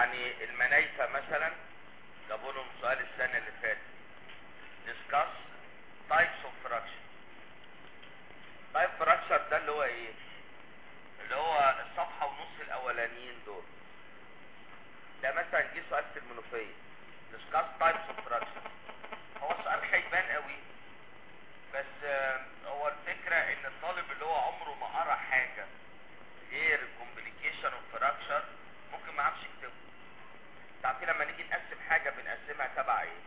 يعني المنايفة مثلا جابوا لهم سؤال السنة اللي فاتت discuss types of fracture type fracture ده اللي هو ايه اللي هو الصفحة ونص الاولانيين دول ده مثلا جه سؤال في المنوفية discuss types of fracture هو السؤال خيبان قوي بس آه، هو الفكرة ان الطالب اللي هو عمره ما قرا حاجة غير complication of fracture ممكن ما يعرفش يكتبه تعرفين لما نيجي نقسم حاجة بنقسمها تبع ايه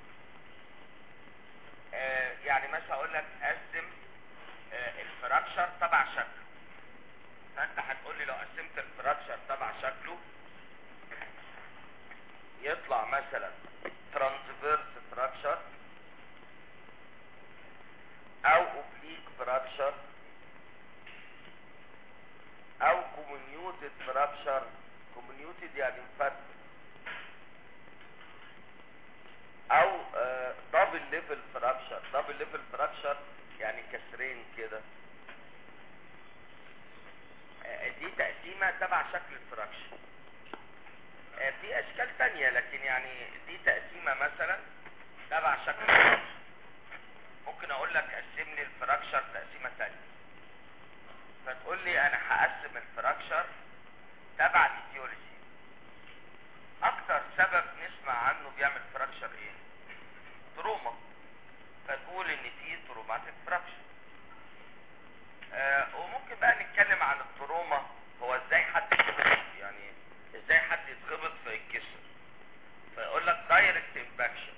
آه يعني مثلا اقول لك قسم آه الفراكشر تبع شكله فانت هتقول لي لو قسمت الفراكشر تبع شكله يطلع مثلا ترانسفيرس فراكشر او اوبليك فراكشر او كومنيوتد فراكشر كومنيوتد يعني مفتت او دبل ليفل فراكشر دبل ليفل فراكشر يعني كسرين كده آه، دي تقسيمه تبع شكل الفراكشر آه، في اشكال تانية لكن يعني دي تقسيمه مثلا تبع شكل الفراكشر ممكن اقول لك قسم لي الفراكشر تقسيمه تانية فتقول لي انا هقسم الفراكشر تبع الايديولوجي اكتر سبب نسمع عنه بيعمل فراكشر ايه تروما فتقول ان في تروماتيك فراكشر آه وممكن بقى نتكلم عن التروما هو ازاي حد يتخبط يعني ازاي حد يتخبط فيتكسر فيقول لك دايركت امباكشن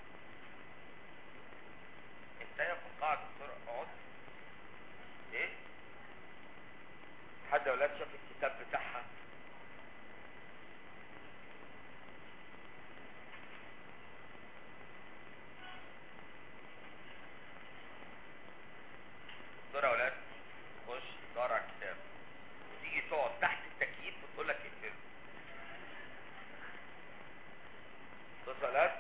انت يا في القاعه دكتور اقعد ايه حد يا ولاد شاف الكتاب بتاعها دور يا ولاد خش دور على الكتاب وتيجي تقعد تحت التكييف وتقول لك اقفله بص يا ولاد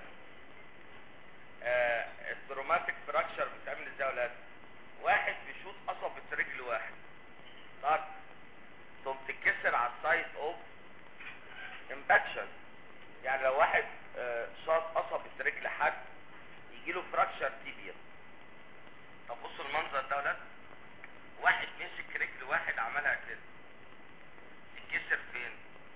آه التروماتيك فراكشر بتعمل ازاي يا ولاد واحد بيشوط قصبة رجل واحد طب تقوم تتكسر على السايت اوف امباكشن يعني لو واحد آه شاط قصبة رجل حد يجي له فراكشر تيبيا طب بصوا المنظر ده يا ولاد واحد مسك رجل واحد عملها كده تتكسر فين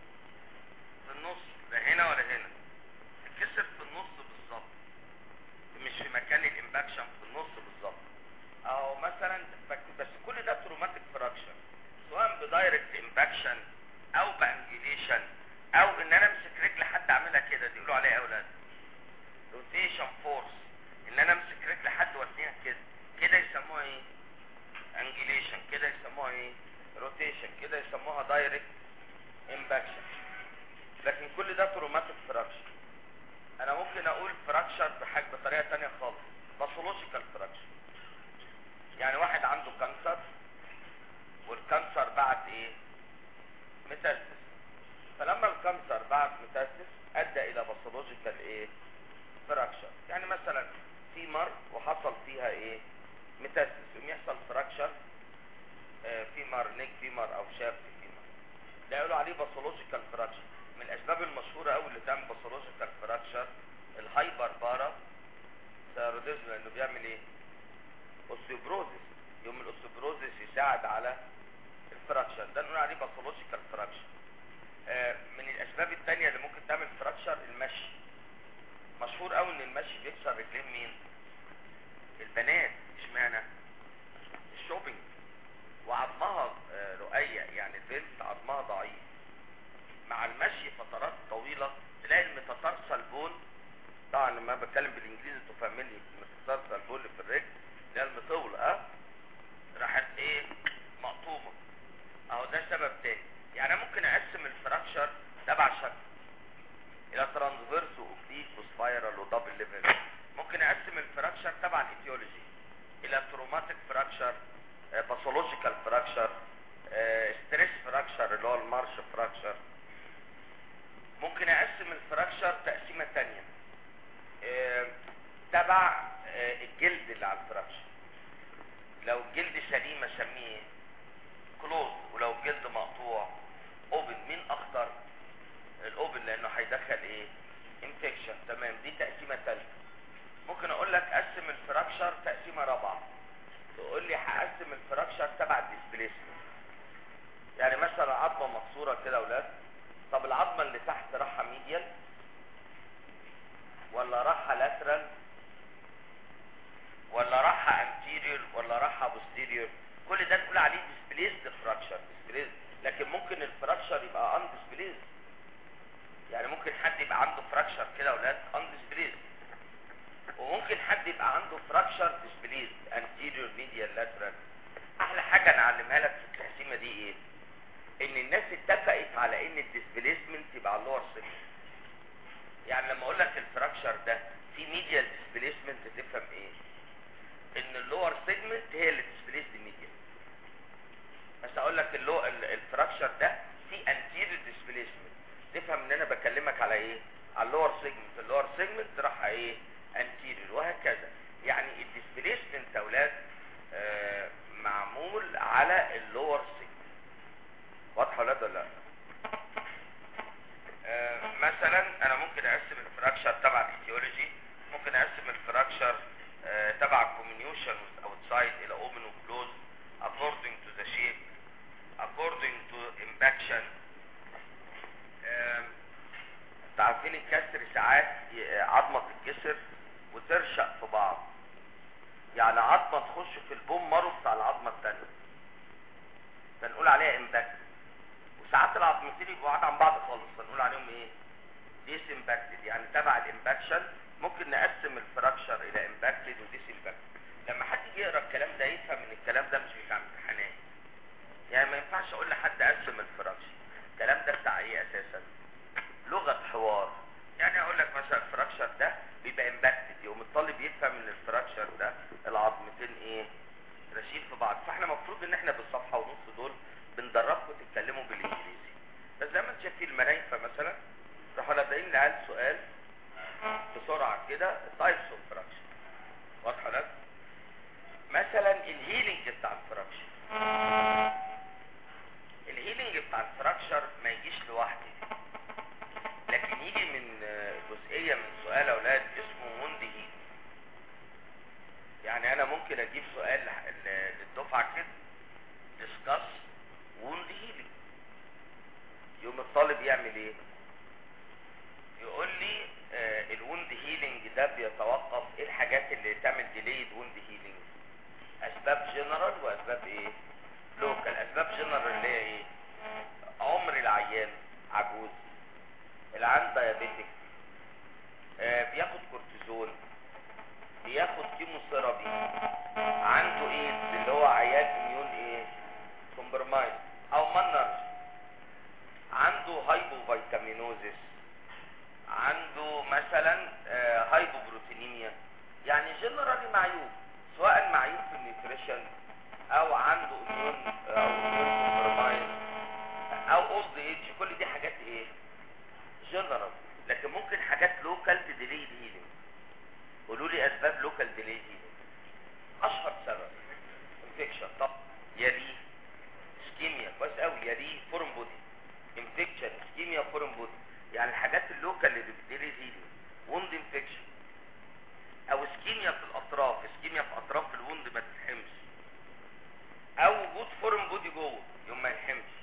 في النص لا هنا ولا هنا تتكسر في النص بالظبط مش في مكان الامباكشن في النص بالظبط او مثلا فك- بس كل ده تروماتيك فراكشن سواء بدايركت امباكشن او بانجليشن او ان انا امسك رجل حد اعملها كده دي يقولوا عليها ايه يا اولاد روتيشن فورس ان انا امسك رجل حد واتنيها كده كده يسموها ايه انجليشن كده يسموها ايه روتيشن كده يسموها دايركت امباكشن لكن كل ده تروماتيك فراكشن انا ممكن اقول فراكشر بحاجه بطريقه تانية خالص باثولوجيكال فراكشر يعني واحد عنده كانسر والكانسر بعت ايه ميتاستس فلما الكانسر بعت ميتاستس ادى الى باثولوجيكال ايه فراكشر يعني مثلا فيمر وحصل فيها ايه ميتاستس يقوم يحصل فراكشر آه، فيمر نيك فيمر او شاف فيمر ده يقولوا عليه باثولوجيكال فراكشر من الاسباب المشهوره قوي اللي تعمل باثولوجيكال فراكشر الهايبر بارا ثيروديزم لانه بيعمل ايه اوستيوبروزيس يوم الاوستيوبروزيس يساعد على الفراكشر ده نقول عليه باثولوجيكال فراكشر آه، من الاسباب التانية اللي ممكن تعمل فراكشر المشي مشهور قوي ان المشي بيكسر رجلين مين البنات اشمعنى الشوبينج وعظمها آه، رقية يعني البنت عظمها ضعيف مع المشي فترات طويلة تلاقي الميتاتارسال بون طبعا لما بتكلم بالانجليزي انتوا فاهميني الميتاتارسال بون اللي في الرجل اللي هي المطولة اه راحت ايه مقطومة اهو ده سبب تاني يعني أنا ممكن اقسم الفراكشر تبع شكل الى ترانسفيرس واوبليك وسبايرال ودبل ليفل ممكن اقسم الفراكشر تبع الايتيولوجي الى تروماتيك فراكشر باثولوجيكال فراكشر ستريس فراكشر اللي هو المارش فراكشر ممكن اقسم الفراكشر تقسيمه تانية آه، تبع آه، الجلد اللي على الفراكشر لو الجلد سليم اسميه كلوز ولو الجلد مقطوع اوبن مين اخطر الاوبن لان انفكشن تمام دي تقسيمه ثالثه ممكن اقول لك قسم الفراكشر تقسيمه رابعه تقول لي هقسم الفراكشر تبع الديسبليسمنت يعني مثلا عظمه مكسوره كده يا اولاد طب العظمه اللي تحت راحه ميديال ولا راحه لاترال ولا راحه انتيريور ولا راحه بوستيريور كل ده نقول عليه ديسبليسد فراكشر ديسبليسد لكن ممكن الفراكشر يبقى ان ديسبليسد يعني ممكن حد يبقى عنده فراكشر كده يا اولاد ان ديسبليسد وممكن حد يبقى عنده فراكشر ديسبليسد انتيريور ميديال لاترال احلى حاجه نعلمها لك في التقسيمه دي ايه ان الناس اتفقت على ان الديسبليسمنت يبقى على اللور سيجمنت يعني لما اقول لك الفراكشر ده في ميديال ديسبليسمنت تفهم ايه ان اللور سيجمنت هي اللي ديسبليسد ميديال بس اقول لك اللو الفراكشر ده في انتيريور ديسبليسمنت تفهم ان انا بكلمك على ايه على اللور سيجمنت اللور سيجمنت راح ايه انتيريور وهكذا يعني الديسبليسمنت يا اولاد آه معمول على اللور سيجمنت واضحه ولا ولا لا آه مثلا انا ممكن اقسم الفراكشر تبع الايتيولوجي ممكن اقسم الفراكشر آه تبع الكومينيوشن اوتسايد الى اوبن وكلوز according to the shape according to impaction عارفين الكسر ساعات عظمه تتكسر وترشق في بعض يعني عظمه تخش في البوم مارو بتاع العظمه الثانيه فنقول عليها امباكت وساعات العظمتين يبقوا بعاد عن بعض خالص فنقول عليهم ايه ديس امباكتد يعني تبع الامباكشن ممكن نقسم الفراكشر الى امباكتد وديس امباكتد لما حد يجي يقرا الكلام ده يفهم ان الكلام ده مش بتاع امتحانات يعني ما ينفعش اقول لحد قسم الفراكشر الكلام ده بتاع ايه اساسا لغه حوار يعني اقول لك مثلا الفراكشر ده بيبقى امباكتد يقوم الطالب يفهم ان الفراكشر ده العظمتين ايه راشين في بعض فاحنا المفروض ان احنا بالصفحه ونص دول بندربكم تتكلموا بالانجليزي بس زي ما انت شايفين المنايفه مثلا راحوا لابقين العيال سؤال بسرعه كده تايبس اوف فراكشر واضحه لك مثلا الهيلينج بتاع الفراكشر الهيلينج بتاع الفراكشر ما يجيش لوحده لكن يجي من جزئية من سؤال اولاد اسمه وند هيلينج يعني انا ممكن اجيب سؤال للدفعة كده discuss wound healing يوم الطالب يعمل ايه يقول لي آه الوند هيلينج ده بيتوقف ايه الحاجات اللي تعمل ديليد وند هيلينج اسباب جنرال واسباب ايه لوكال اسباب جنرال اللي هي ايه عمر العيان عجوز العيان دايابيتك آه بياخد كورتيزون بياخد كيموثيرابي عنده ايه اللي هو عيان اميون ايه كومبرمايز او مانر عنده هايبوفيتامينوزيس عنده مثلا آه هايبوبروتينيميا يعني جنرالي معيوب سواء معيوب في النيوتريشن او عنده اميون او اميون كومبرمايز او اولد ايج كل دي حاجات ايه جنرال لكن ممكن حاجات لوكال تديلي هيلينج قولوا لي اسباب لوكال ديلي هيلينج اشهر سبب انفكشن طب يليه اسكيميا كويس قوي يليه فورم بودي انفكشن اسكيميا فورم بودي يعني الحاجات اللوكال اللي بتديلي هيلينج ووند انفكشن او اسكيميا في الاطراف اسكيميا في اطراف الوند ما تتحمش او وجود فورم بودي جوه يوم ما يلحمش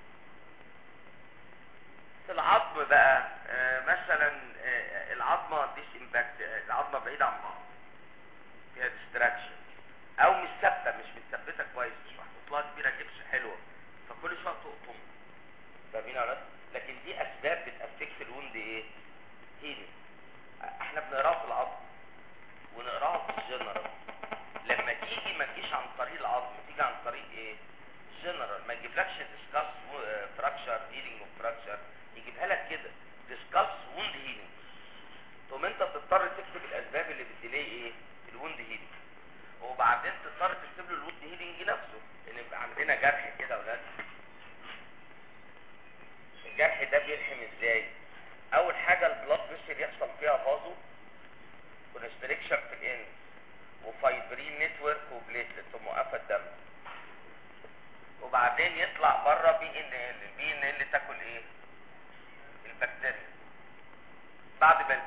في العظم بقى آه مثلا آه العظمه ديس امباكت آه العظمه بعيده عن بعض فيها ديستراكشن او مش ثابته مش متثبته كويس مش محطوط لها كبيره جبس حلوه فكل شويه تقطم فاهمين يا لكن دي اسباب بتافكت الوند ايه هيلينج احنا بنقراها في العظم ونقراها في الجنرال لما تيجي ما تجيش عن طريق العظم تيجي عن طريق ايه جنرال ما يجيبلكش ديسكاس فراكشر هيلينج وفراكشر يجيبها لك كده ديسكاس ووند هيلينج تقوم انت تضطر تكتب الاسباب اللي بتديلي ايه الوند هيلينج وبعدين تضطر تكتب له الوند هيلينج نفسه ان يبقى عندنا جرح كده يا ولاد الجرح ده بيلحم ازاي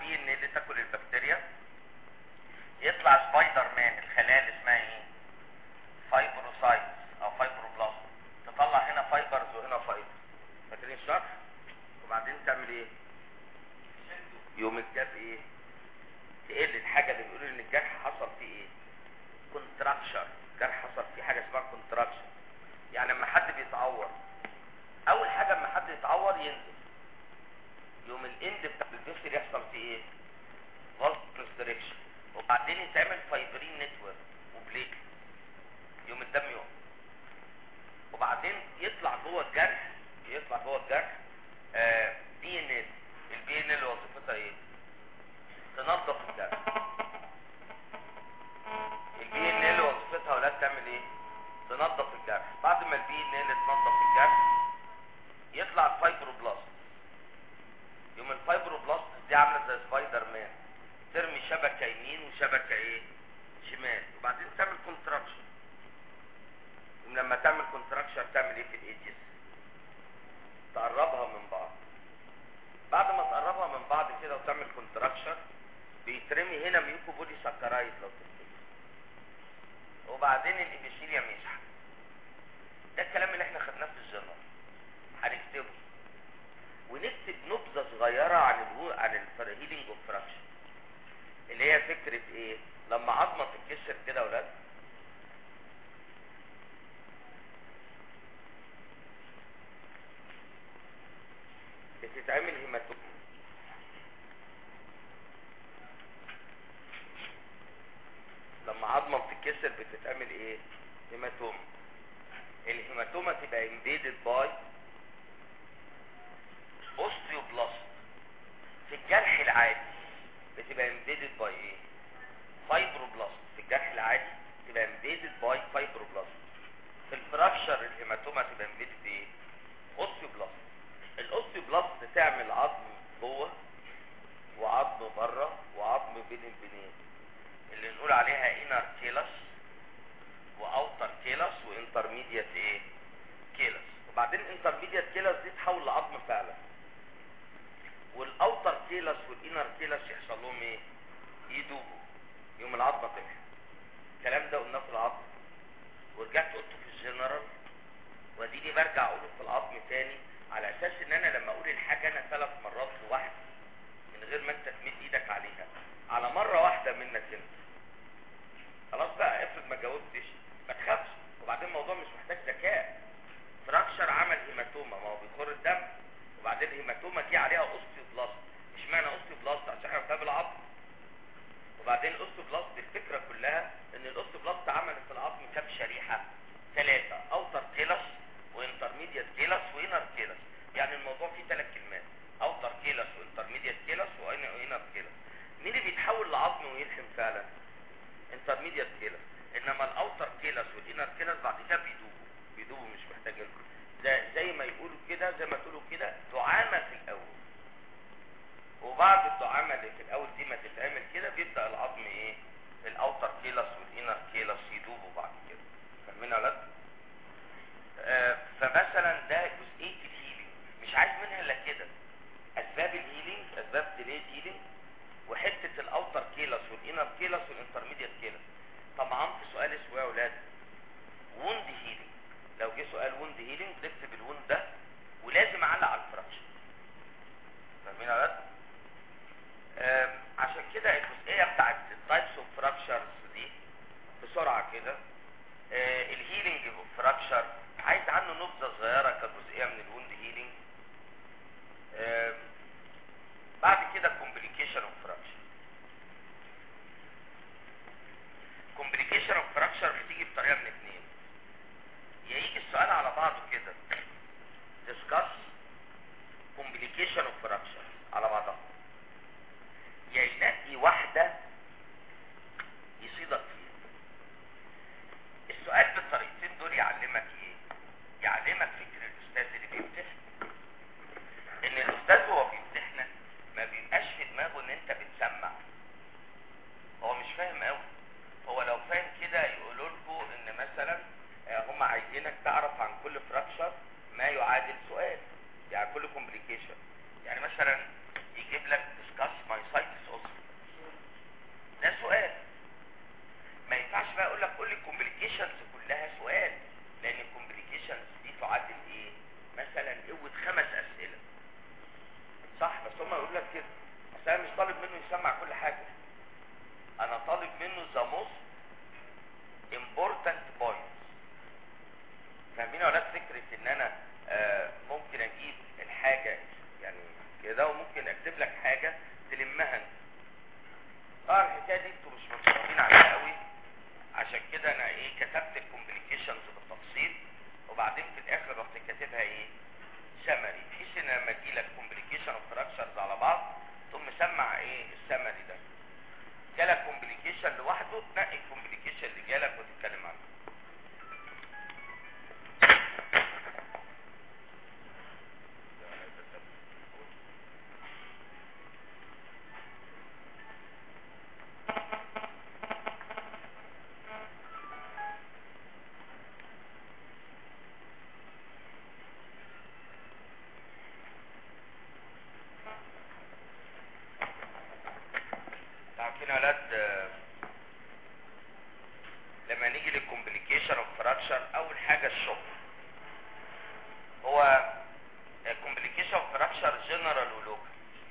الدي ان اللي تاكل البكتيريا يطلع سبايدر مان الخلايا اللي اسمها ايه فايبروسايتس او فايبروبلاست تطلع هنا فايبرز وهنا فايبرز فاكرين الشرح وبعدين تعمل ايه يوم الجرح ايه تقل الحاجه اللي بيقولوا ان الجرح حصل فيه ايه كونتراكشر الجرح حصل فيه حاجه اسمها كونتراكشن يعني لما حد بيتعور اول حاجه لما حد يتعور ينزل يوم الاند بتاع الفيسل يحصل فيه ايه فولت كونستريكشن وبعدين يتعمل فايبرين نتورك وبليك يوم الدم يقف وبعدين يطلع جوه الجرح يطلع جوه الجرح دي ان ال البي ان ال وظيفتها ايه تنظف الجرح البي ان ال وظيفتها ولا تعمل ايه تنظف الجرح بعد ما البي ان ال تنظف الجرح يطلع الفايبروبلاست يوم الفايبروبلاست دي عامله زي سبايدر مان ترمي شبكه يمين وشبكه ايه شمال وبعدين تعمل كونتراكشن يوم لما تعمل كونتراكشن تعمل ايه في الايدجز تقربها من بعض بعد ما تقربها من بعض كده وتعمل كونتراكشن بيترمي هنا ميوكو بودي سكرايد لو تفتكر وبعدين الابيثيليوم يسحب ده الكلام اللي احنا خدناه في الجنرال هنكتبه ونكتب نبذه صغيره عن الهو عن الهيلينج اوف فراكشن اللي هي فكره ايه لما عظمه تتكسر كده يا ولاد بتتعمل هيماتوم لما عظمه بتتكسر بتتعمل ايه هيماتوم الهيماتوما تبقى امبيدد باي اوستيوبلاست في الجرح العادي بتبقى امبيدد باي ايه فايبروبلاست في الجرح العادي تبقى امبيدد باي فايبروبلاست في الفراكشر الهيماتوما تبقى امبيدد ايه اوستيوبلاست الاوستيوبلاست تعمل عظم جوه وعظم بره وعظم بين البنين اللي نقول عليها انر كيلس واوتر كيلس وانترميديت ايه كيلس وبعدين انترميديت كيلس دي تحول لعظم فعلا والاوتر كيلس والانر كيلس يحصل لهم ايه يدوبوا يوم العظمه تمحي الكلام ده قلناه في العظم ورجعت قلته في الجنرال واديني برجع اقوله في العظم تاني على اساس ان انا لما اقول الحاجه انا ثلاث مرات لوحدي من غير ما انت تمد ايدك عليها على مره واحده منك انت خلاص بقى افرض ما جاوبتش ما تخافش وبعدين الموضوع مش محتاج ذكاء فراكشر عمل هيماتوما ما هو بيخر الدم وبعدين الهيماتوما دي عليها اوستيوبلاست مش معنى اوستيوبلاست عشان احنا بنتابع العظم وبعدين الاوستيوبلاست الفكره كلها ان الاوستيوبلاست عملت في العظم كام شريحه ثلاثه اوتر كيلس وانترميديت كيلس وانر كيلس يعني الموضوع فيه ثلاث كلمات اوتر كيلس وانترميديت كيلس وانر كيلس مين اللي بيتحول لعظم ويلحم فعلا انترميديت كيلس انما الاوتر كيلس والانر كيلس بعد كده بيدوبوا بيدوبوا مش محتاج لكم زي, زي ما يقولوا كده زي ما تقولوا كده دعامه في الاول وبعد الدعامه اللي في الاول دي ما تتعمل كده بيبدا العظم ايه الاوتر كيلس والانر كيلس يدوبوا بعد كده فاهمين يا ولاد آه فمثلا ده جزئيه الهيلينج مش عايز منها الا كده اسباب الهيلينج اسباب ديليد هيلينج وحته الاوتر كيلس والانر كيلس والانترميديت كيلس طبعا في سؤال اسمه يا اولاد ووند هيلينج لو جه سؤال ووند هيلينج نكتب الوند ده ولازم اعلق على الفراكشن فاهمين يا اولاد آم، عشان كده الجزئيه بتاعت التايبس اوف فراكشرز دي بسرعه كده آه، الهيلينج اوف فراكشر عايز عنه نبذه صغيره كجزئيه من الوند هيلينج آم، كده بس انا مش طالب منه يسمع كل حاجه انا طالب منه ذا موست important points فاهمين ولا فكره ان انا آه ممكن اجيب الحاجه يعني كده وممكن اكتب لك حاجه تلمها انت طبعا الحكايه دي انتوا مش متفقين عليها قوي عشان كده انا ايه كتبت الكومبليكيشنز بالتفصيل وبعدين في الاخر رحت كاتبها ايه سمري بحيث ان لما اجي لك كومبليكيشن اوف فراكشرز على بعض تقوم مسمع ايه السمري ده جالك كومبليكيشن لوحده تنقي الكومبليكيشن اللي جالك وتتكلم عنه عارفين يا ولاد آه، لما نيجي للكومبليكيشن اوف فراكشر اول حاجه الشوك هو الكومبليكيشن اوف فراكشر جنرال ولوكال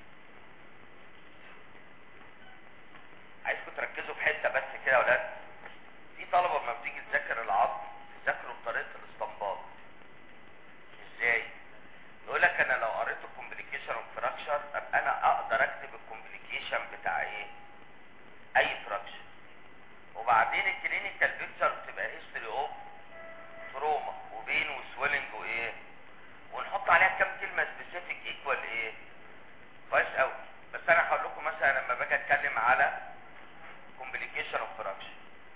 عايزكم تركزوا في حته بس كده يا ولاد في طلبه لما بتيجي تذاكر العظم تذاكروا بطريقه الاستنباط ازاي يقول لك انا لو قريت الكومبليكيشن اوف فراكشر ابقى انا اقدر اكتب الكومبليكيشن بتاع ايه اي فراكشن وبعدين الكلينيكال بيكتشر بتبقى هيستوري اوف تروما وبين وسويلنج وايه ونحط عليها كام كلمه سبيسيفيك ايكوال ايه كويس قوي بس انا هقول لكم مثلا لما باجي اتكلم على كومبليكيشن اوف فراكشن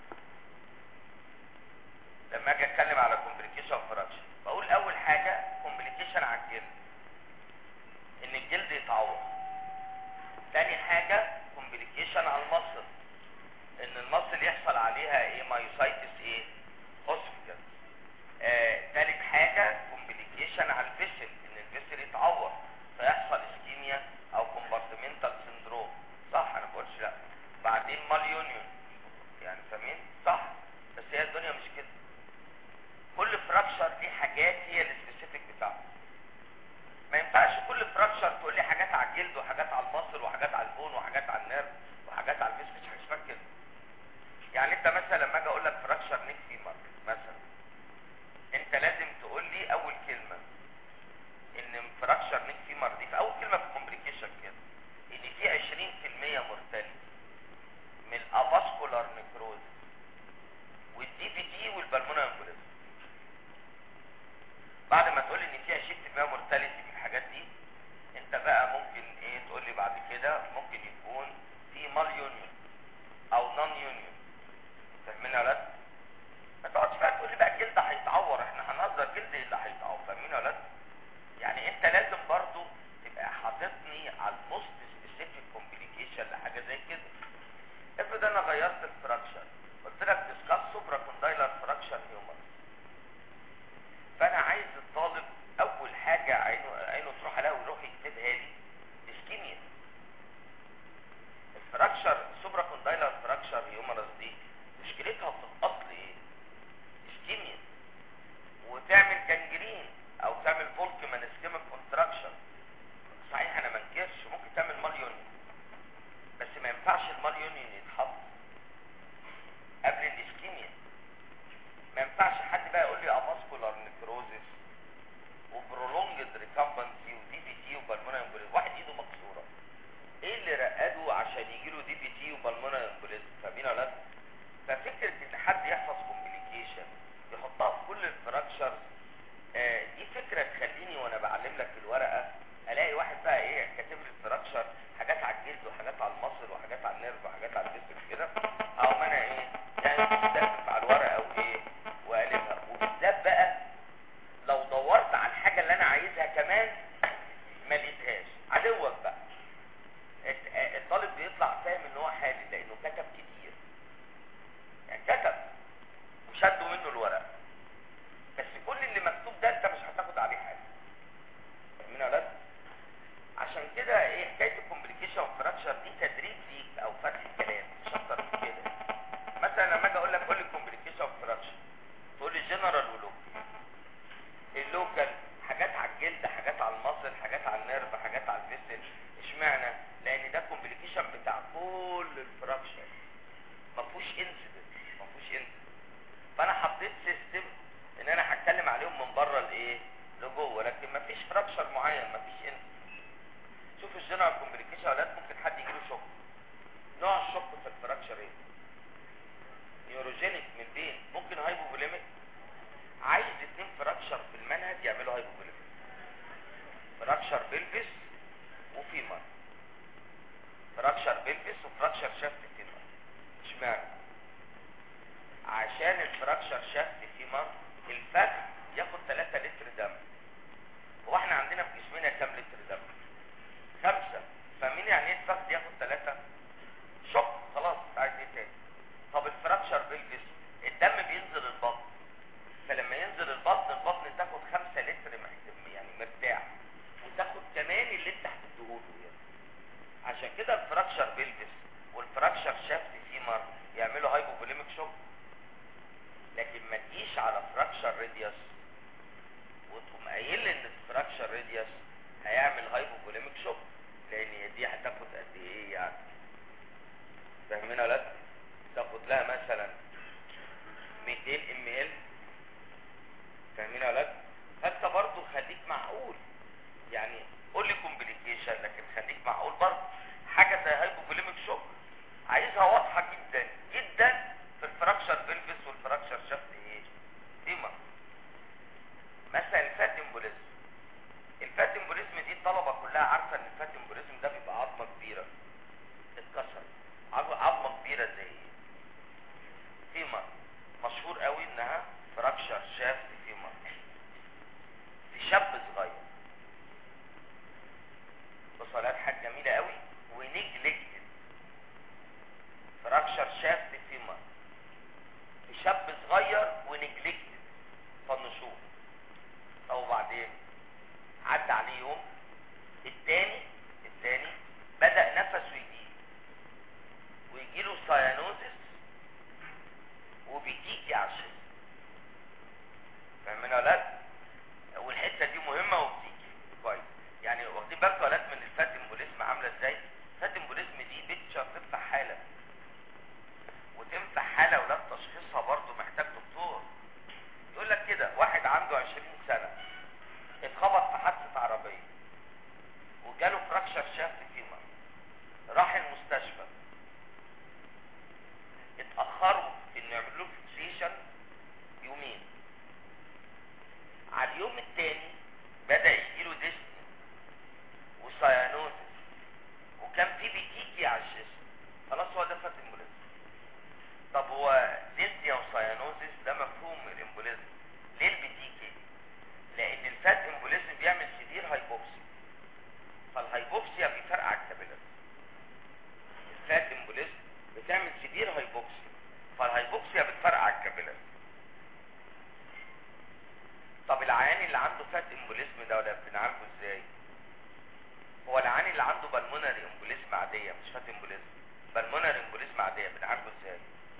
لما اجي اتكلم على كومبليكيشن اوف فراكشن بقول اول حاجه كومبليكيشن على الجلد ان الجلد يتعور تاني حاجه كومبليكيشن على المصل ان المصل يحصل عليها ايه مايوسايتس ايه هوسبيتال آه تالت حاجه كومبليكيشن على الفيسل ان الفيسل يتعور فيحصل اسكيميا او كومبارتمنتال سندروم صح انا بقولش لا بعدين مال يونيون يعني فاهمين صح بس هي الدنيا مش كده كل فراكشر ليه حاجات هي السبيسيفيك بتاعته ما ينفعش كل فراكشر تقول لي حاجات على الجلد وحاجات على المصل وحاجات على البون وحاجات على النيرف وحاجات على الفيس مش حاجه اسمها كده يعني انت مثلا لما اجي اقول لك فراكشر نيك فيمر مثلا انت لازم تقول لي اول كلمه ان فراكشر نيك فيمر دي في اول كلمه في الكومبليكيشن كده ان في 20% مورتاليتي من الافاسكولار نيكروز والدي بي تي والبلمونر امبوليزم بعد ما تقول لي ان في 20% مورتاليتي من الحاجات دي انت بقى ممكن ايه تقول لي بعد كده ممكن يكون في مال يونيون او نون يونيون فاهمين يا ولاد ما تقعدش بقى تقول لي بقى الجلد هيتعور احنا هنهزر جلد ايه اللي هيتعور فاهمين يا ولاد يعني انت لازم برضو تبقى حاططني على الموست سبيسيفيك كومبليكيشن لحاجه زي كده افرض انا غيرت الفراكشر قلت لك ديسكاس سوبرا كوندايلر فراكشر هيومر فانا عايز الطالب اول حاجه عينه عينه تروح عليها ويروح يكتبها لي اسكيميا الفراكشر سوبرا كوندايلر فراكشر هيومرس دي مشكلتها في الاصل ايه اسكيميا وتعمل جنجرين او تعمل فولكمان اسكيميك كونتراكشن صحيح انا ما انكرش ممكن تعمل ماليون بس ما ينفعش الماليون يتحط قبل الاسكيميا ما ينفعش حد بقى يقول لي افاسكولار نيكروزيس وبرولونجد ريكامبنسي ودي بي تي وبالمونر امبوليزم واحد ايده مكسوره ايه اللي رقده عشان يجي له دي بي تي وبالمونر امبوليزم فاهمين ولا لا ففكره ان حد يحفظ كومبليكيشن يحطها في كل الفراكشرز آه دي فكره تخليني وانا بعلم لك الورقه الاقي واحد بقى ايه كاتب لي الفراكشر حاجات على الجلد وحاجات على المصل وحاجات على النيرف وحاجات على الجسم كده او ما انا ايه يعني مستقبل على الورقه وايه وقالبها وبالذات بقى لو دورت على الحاجه اللي انا عايزها كمان ما لقيتهاش عدوك بقى الت- آه، الطالب بيطلع فاهم ان هو حالي لانه كتب كتير يعني كتب وشدوا منه الورق بس كل اللي مكتوب ده انت مش هتاخد عليه حاجه فاهمين يا ولاد عشان كده ايه حكايه الكومبليكيشن والفراكشر دي تدريب ليك او فتح الكلام مش اكتر من كده مثلا لما اجي اقول لك قول لي الكومبليكيشن والفراكشر تقول لي جنرال ولوكال اللوكال حاجات على الجلد حاجات على المصل حاجات على النيرف حاجات على الفيسل اشمعنى شافت فيمر اشمعنى عشان الفراكشر شافت فيمر الفك ياخد 3 لتر دم هو احنا عندنا في جسمنا كام لتر دم خمسة فاهمين يعني ايه الفخذ ياخد ثلاثة شوك خلاص عايز ايه تاني طب الفراكشر بالجسم الدم بينزل البطن فلما ينزل البطن البطن تاخد خمسة لتر محتم يعني مرتاح وتاخد كمان اللي انت هتديهوله يعني عشان كده الفراكشر بيلفس والفراكشر شافت فيمر يعملوا هايبوفوليميك شوك لكن ما تجيش على فراكشر راديوس وتقوم قايل لي ان الفراكشر راديوس هيعمل هايبوفوليميك شوك لان دي هتاخد قد ايه يعني فاهمين ولا لا تاخد لها مثلا 200 ام ال فاهمين ولا لا فانت برضه خليك معقول يعني قول لي كومبليكيشن لكن خليك معقول برضه حاجه زي هايبوفوليميك شوك عايزها واضحه جدا جدا في الفراكشر بلفس والفراكشر شافت ايه ديما مثلا الفات امبوليزم الفات امبوليزم دي الطلبه كلها عارفه ان الفات امبوليزم ده بيبقى عظمه كبيره اتكسر عظ- عظمه كبيره زي ايه فيما مشهور قوي انها فراكشر شافت فيما في شاب صغير بصلات حاجه جميله قوي ونجلكتد فراكشر شافت فيما في شاب صغير ونجلكتد فنشوف طب وبعدين عدى عليه يوم التاني التاني بدأ نفسه يجيب ويجيله سايانوزس وبيتيجي على الشيست فاهمين ولا لا؟ والحته دي مهمه وبتيجي كويس يعني واخدين بالكم يا ولاد من الفات امبوليزم عامله ازاي؟ الفات امبوليزم دي بيتشر تنفع حاله وتنفع حاله ولاد تشخيصها برضه محتاج دكتور يقول لك كده واحد عنده 20 سنه اتخبط في حادثه عربيه وجاله فراكشر شافت فيما راح المستشفى اتاخروا انه يعملوا له فيكسيشن يومين على اليوم الثاني بدا يجيله ديسني وسايانوزس وكان في بيتيكي على الجسم خلاص هو ده فات امبوليزم طب هو ديسنيا وسايانوزس ده مفهوم من الامبوليزم ليه البيتيكي لان الفات امبوليزم بيعمل سيفير هايبوكسي فالهايبوكسيا بيفرقع الكابيلاري الفات امبوليزم بتعمل سيفير هايبوكسي فالهايبوكسيا بتفرقع الكابيلاري طب العيان اللي عنده فات امبوليزم ده ولا بنعالجه ازاي هو العيان اللي عنده بالمونري امبوليزم عاديه مش فات امبوليزم بالمونري امبوليزم عاديه بنعالجه ازاي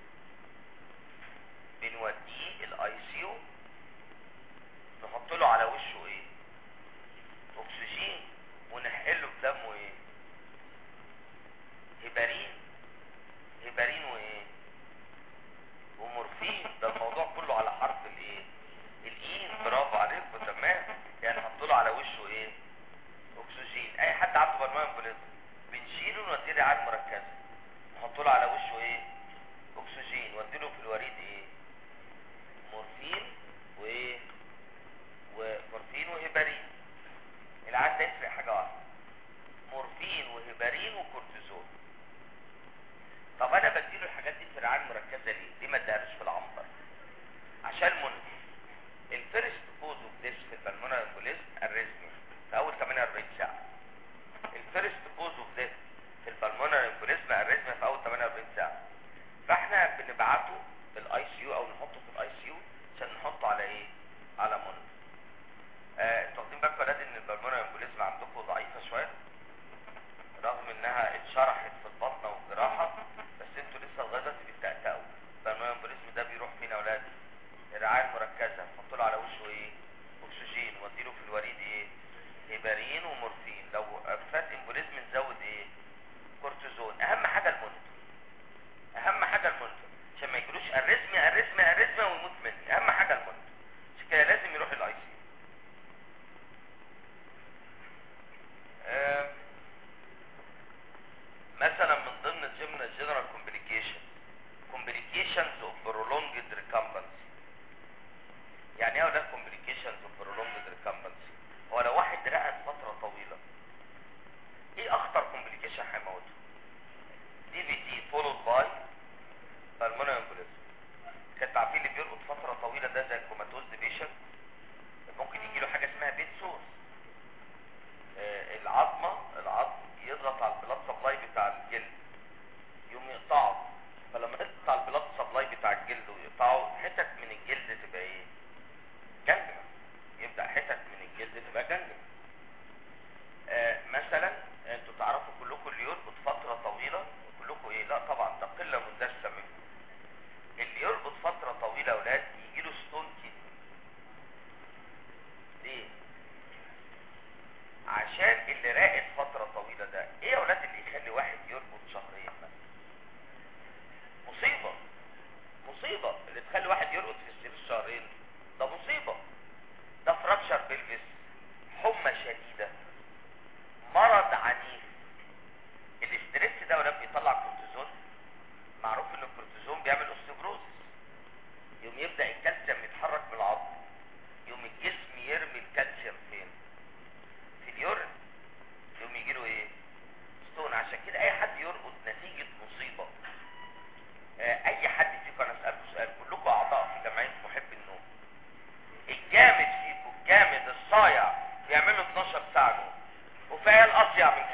بنوديه الاي سي يو نحط له على وشه ايه اكسجين ونحقله بدمه ايه هيبارين هيبارين وايه ومورفين ده الموضوع كله على حرف الايه الاين برافو عليكم تمام يعني نحط له على وشه ايه اكسجين اي حد عنده برمان امبوليزم بنشيله ونوديه رعايه مركزه نحط له على وشه ايه اكسجين وديله في الوريد ايه مورفين وايه ومورفين وهيبارين العيان ده يفرق حاجه واحده مورفين وهيبارين وكورتيزون طب انا بديله الحاجات دي في الرعايه المركزه ليه؟ ليه ما اديهالوش في العنبر؟ عشان منه الفيرست كوز اوف ديس في البلمونر امبوليزم الريزميا في اول 48 ساعه الفيرست كوز اوف ديس في البلمونر امبوليزم الريزميا في اول 48 ساعه فاحنا بنبعته الاي سي يو او نحطه في الاي سي يو عشان نحطه على ايه؟ على منه آه، انتوا واخدين بالكم يا ولاد ان البلمونر امبوليزم عندكم ضعيفه شويه رغم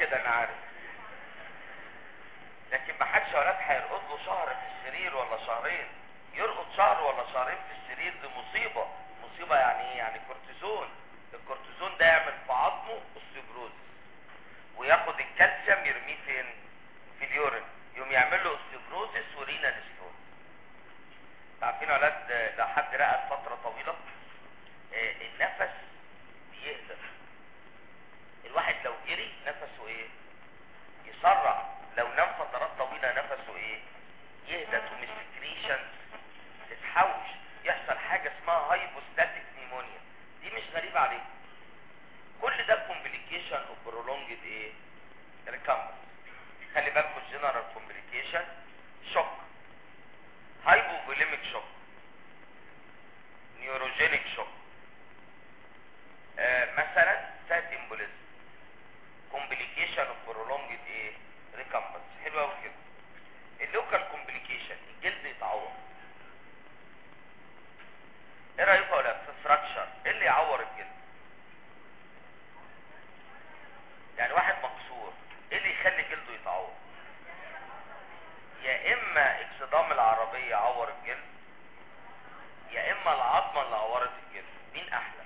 كده انا عارف لكن ما حدش يا ولاد هيرقد له شهر في السرير ولا شهرين يرقد شهر ولا شهرين في السرير دي مصيبة مصيبة يعني ايه يعني كورتيزون الكورتيزون ده يعمل في عظمه اوستيوبروزس وياخد الكالسيوم يرميه فين في اليورين يقوم يعمل له اوستيوبروزس ورينال ستون عارفين يا ولاد آه، لو حد رقد فترة طويلة آه، النفس بيهدى الواحد لو جري نفسه ايه يسرع لو نام فترات طويلة نفسه ايه يهدى تقوم السكريشنز تتحوش يحصل حاجة اسمها هايبوستاتيك نيمونيا دي مش غريبة عليك كل ده كومبليكيشن اوف برولونجد ايه ريكامبر خلي بالكم الجنرال كومبليكيشن شوك هايبوفوليميك شوك نيوروجينيك شوك آه مثلا فات امبوليزم كومبليكيشن اوف برولونجد ايه ريكامبنس حلو قوي كده اللوكال كومبليكيشن الجلد يتعور ايه رايكم ولا في فراكشر ايه اللي يعور الجلد يعني واحد مكسور ايه اللي يخلي جلده يتعور يا اما اكسدام العربيه يعور الجلد يا اما العظمه اللي عورت الجلد مين احلى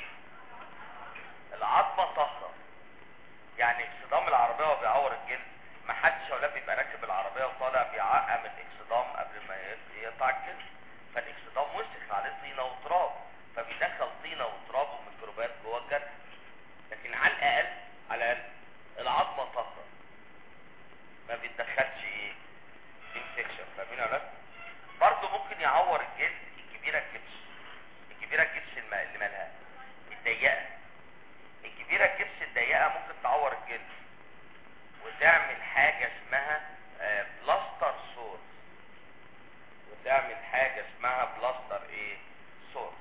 العظمه طاهره يعني اكسدام العربيه وهو بيعور الجلد ما حدش ولا بيبقى راكب العربيه وطالع بيعقم الاكسدام قبل ما ي- يقطع الجلد فالاكسدام وسخ عليه طينه وتراب فبيدخل طينه وتراب وميكروبات جوه الجرح لكن على الاقل على الاقل العظمه طاهره ما بيتدخلش ايه انفكشن فاهمين ولا لا؟ برضه ممكن يعور الجلد الكبيره الكبس الكبيره الكبس الم- اللي مالها الضيقه الكبيره الكبس الضيقه ممكن تعور الجلد وتعمل حاجه اسمها آه، بلاستر سور وتعمل حاجه اسمها بلاستر ايه سور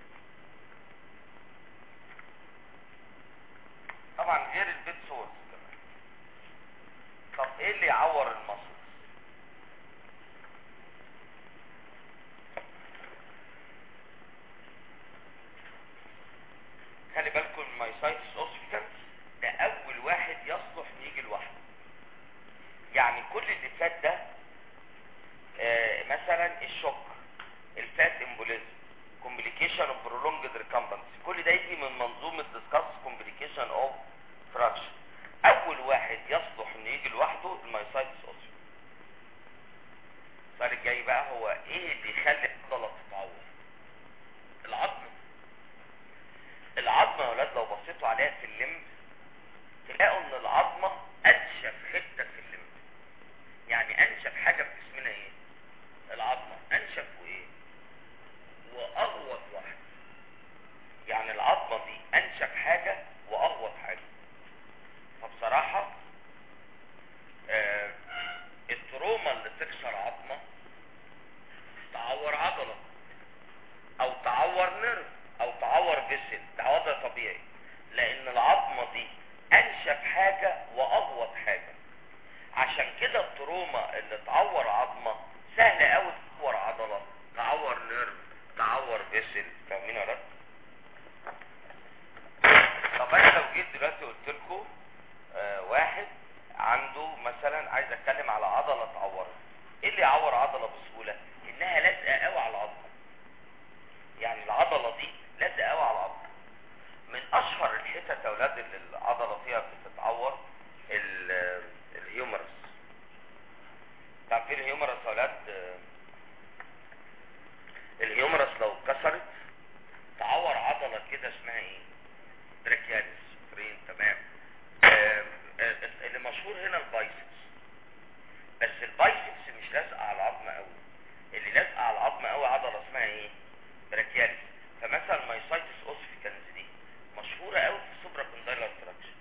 طبعا غير البيت سورس كمان طب ايه اللي يعور المصل خلي بالكم المايسايتس اوسفيكانس ده اول واحد يصلح إنه يجي لوحده يعني كل اللي فات ده آه مثلا الشوك الفات امبوليزم كومبليكيشن اوف برولونجد ريكامبنس كل ده يجي من منظومه ديسكاس كومبليكيشن اوف فراكشن اول واحد يصلح انه يجي لوحده المايسايتس اوسفيكانس السؤال الجاي بقى هو ايه اللي يخلي العضله تتعور العظم العظمه يا ولاد لو بصيتوا عليها في اللمب تلاقوا ان العظمه انشف حته في اللمب يعني انشف حاجه في جسمنا ايه العظمه انشف وايه واغوط واحده يعني العظمه دي انشف حاجه واغوط حاجه فبصراحه آه التروما اللي تكسر عظمه تعور عضله او تعور نرف او تعور جسد ده وضع طبيعي لان العظمه دي انشف حاجه واغوط حاجه عشان كده التروما اللي تعور عظمه سهل قوي تعور عضله تعور نيرف تعور جسد فاهمين ولا لا؟ طب انا لو جيت دلوقتي قلت لكم آه واحد عنده مثلا عايز اتكلم على عضله اتعورت ايه اللي يعور عضله بسهوله انها لازقه قوي على العظمه يعني العضله دي لازقه قوي على العظمه من اشهر الحتت يا اولاد اللي العضله فيها بتتعور ال- الهيومرس تعرفين الهيومرس يا اولاد آه، الهيومرس لو اتكسرت تعور عضله كده اسمها ايه براكياليس فرين تمام آه، آه، اللي مشهور هنا البايسبس بس البايسبس مش لازقه على العظم قوي اللي لازقه على العظم قوي عضله اسمها ايه براكياليس فمثلا مايسايتس اوسفيكانز دي مشهوره قوي في السوبرا كوندايلر تراكشن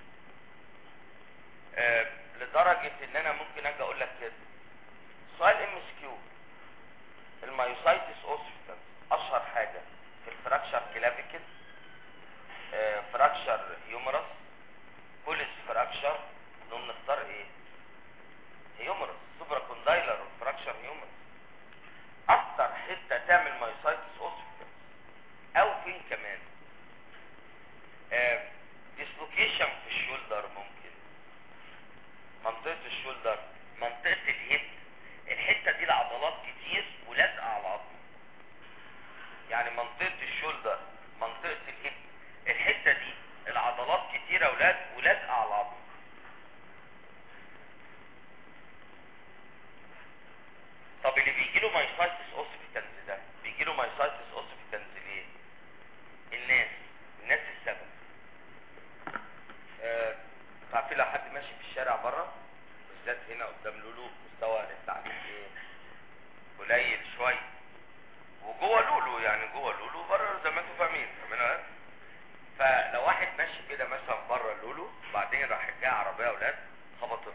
آه لدرجه ان انا ممكن اجي اقول لك كده سؤال ام اس كيو المايوسايتس اوسفيكانز اشهر حاجه في الفراكشر كلافيكل آه فراكشر هيومرس بوليس فراكشر نقوم نختار ايه هيومرس سوبرا كوندايلر فراكشر هيومرس اكتر حته تعمل مايوسايتس اوسفيكانس او فين كمان ديسلوكيشن في الشولدر ممكن له مايسايتس اوسيفيكانز ده بيجي له مايسايتس اوسيفيكانز ليه الناس الناس السبب آه، انتوا عارفين لو حد ماشي في الشارع بره بالذات هنا قدام لولو مستوى التعليم ايه قليل شويه وجوه لولو يعني جوه لولو بره زي ما انتوا فاهمين فاهمين ولا لا؟ فلو واحد ماشي كده مثلا بره لولو وبعدين راح جاي عربيه اولاد خبطته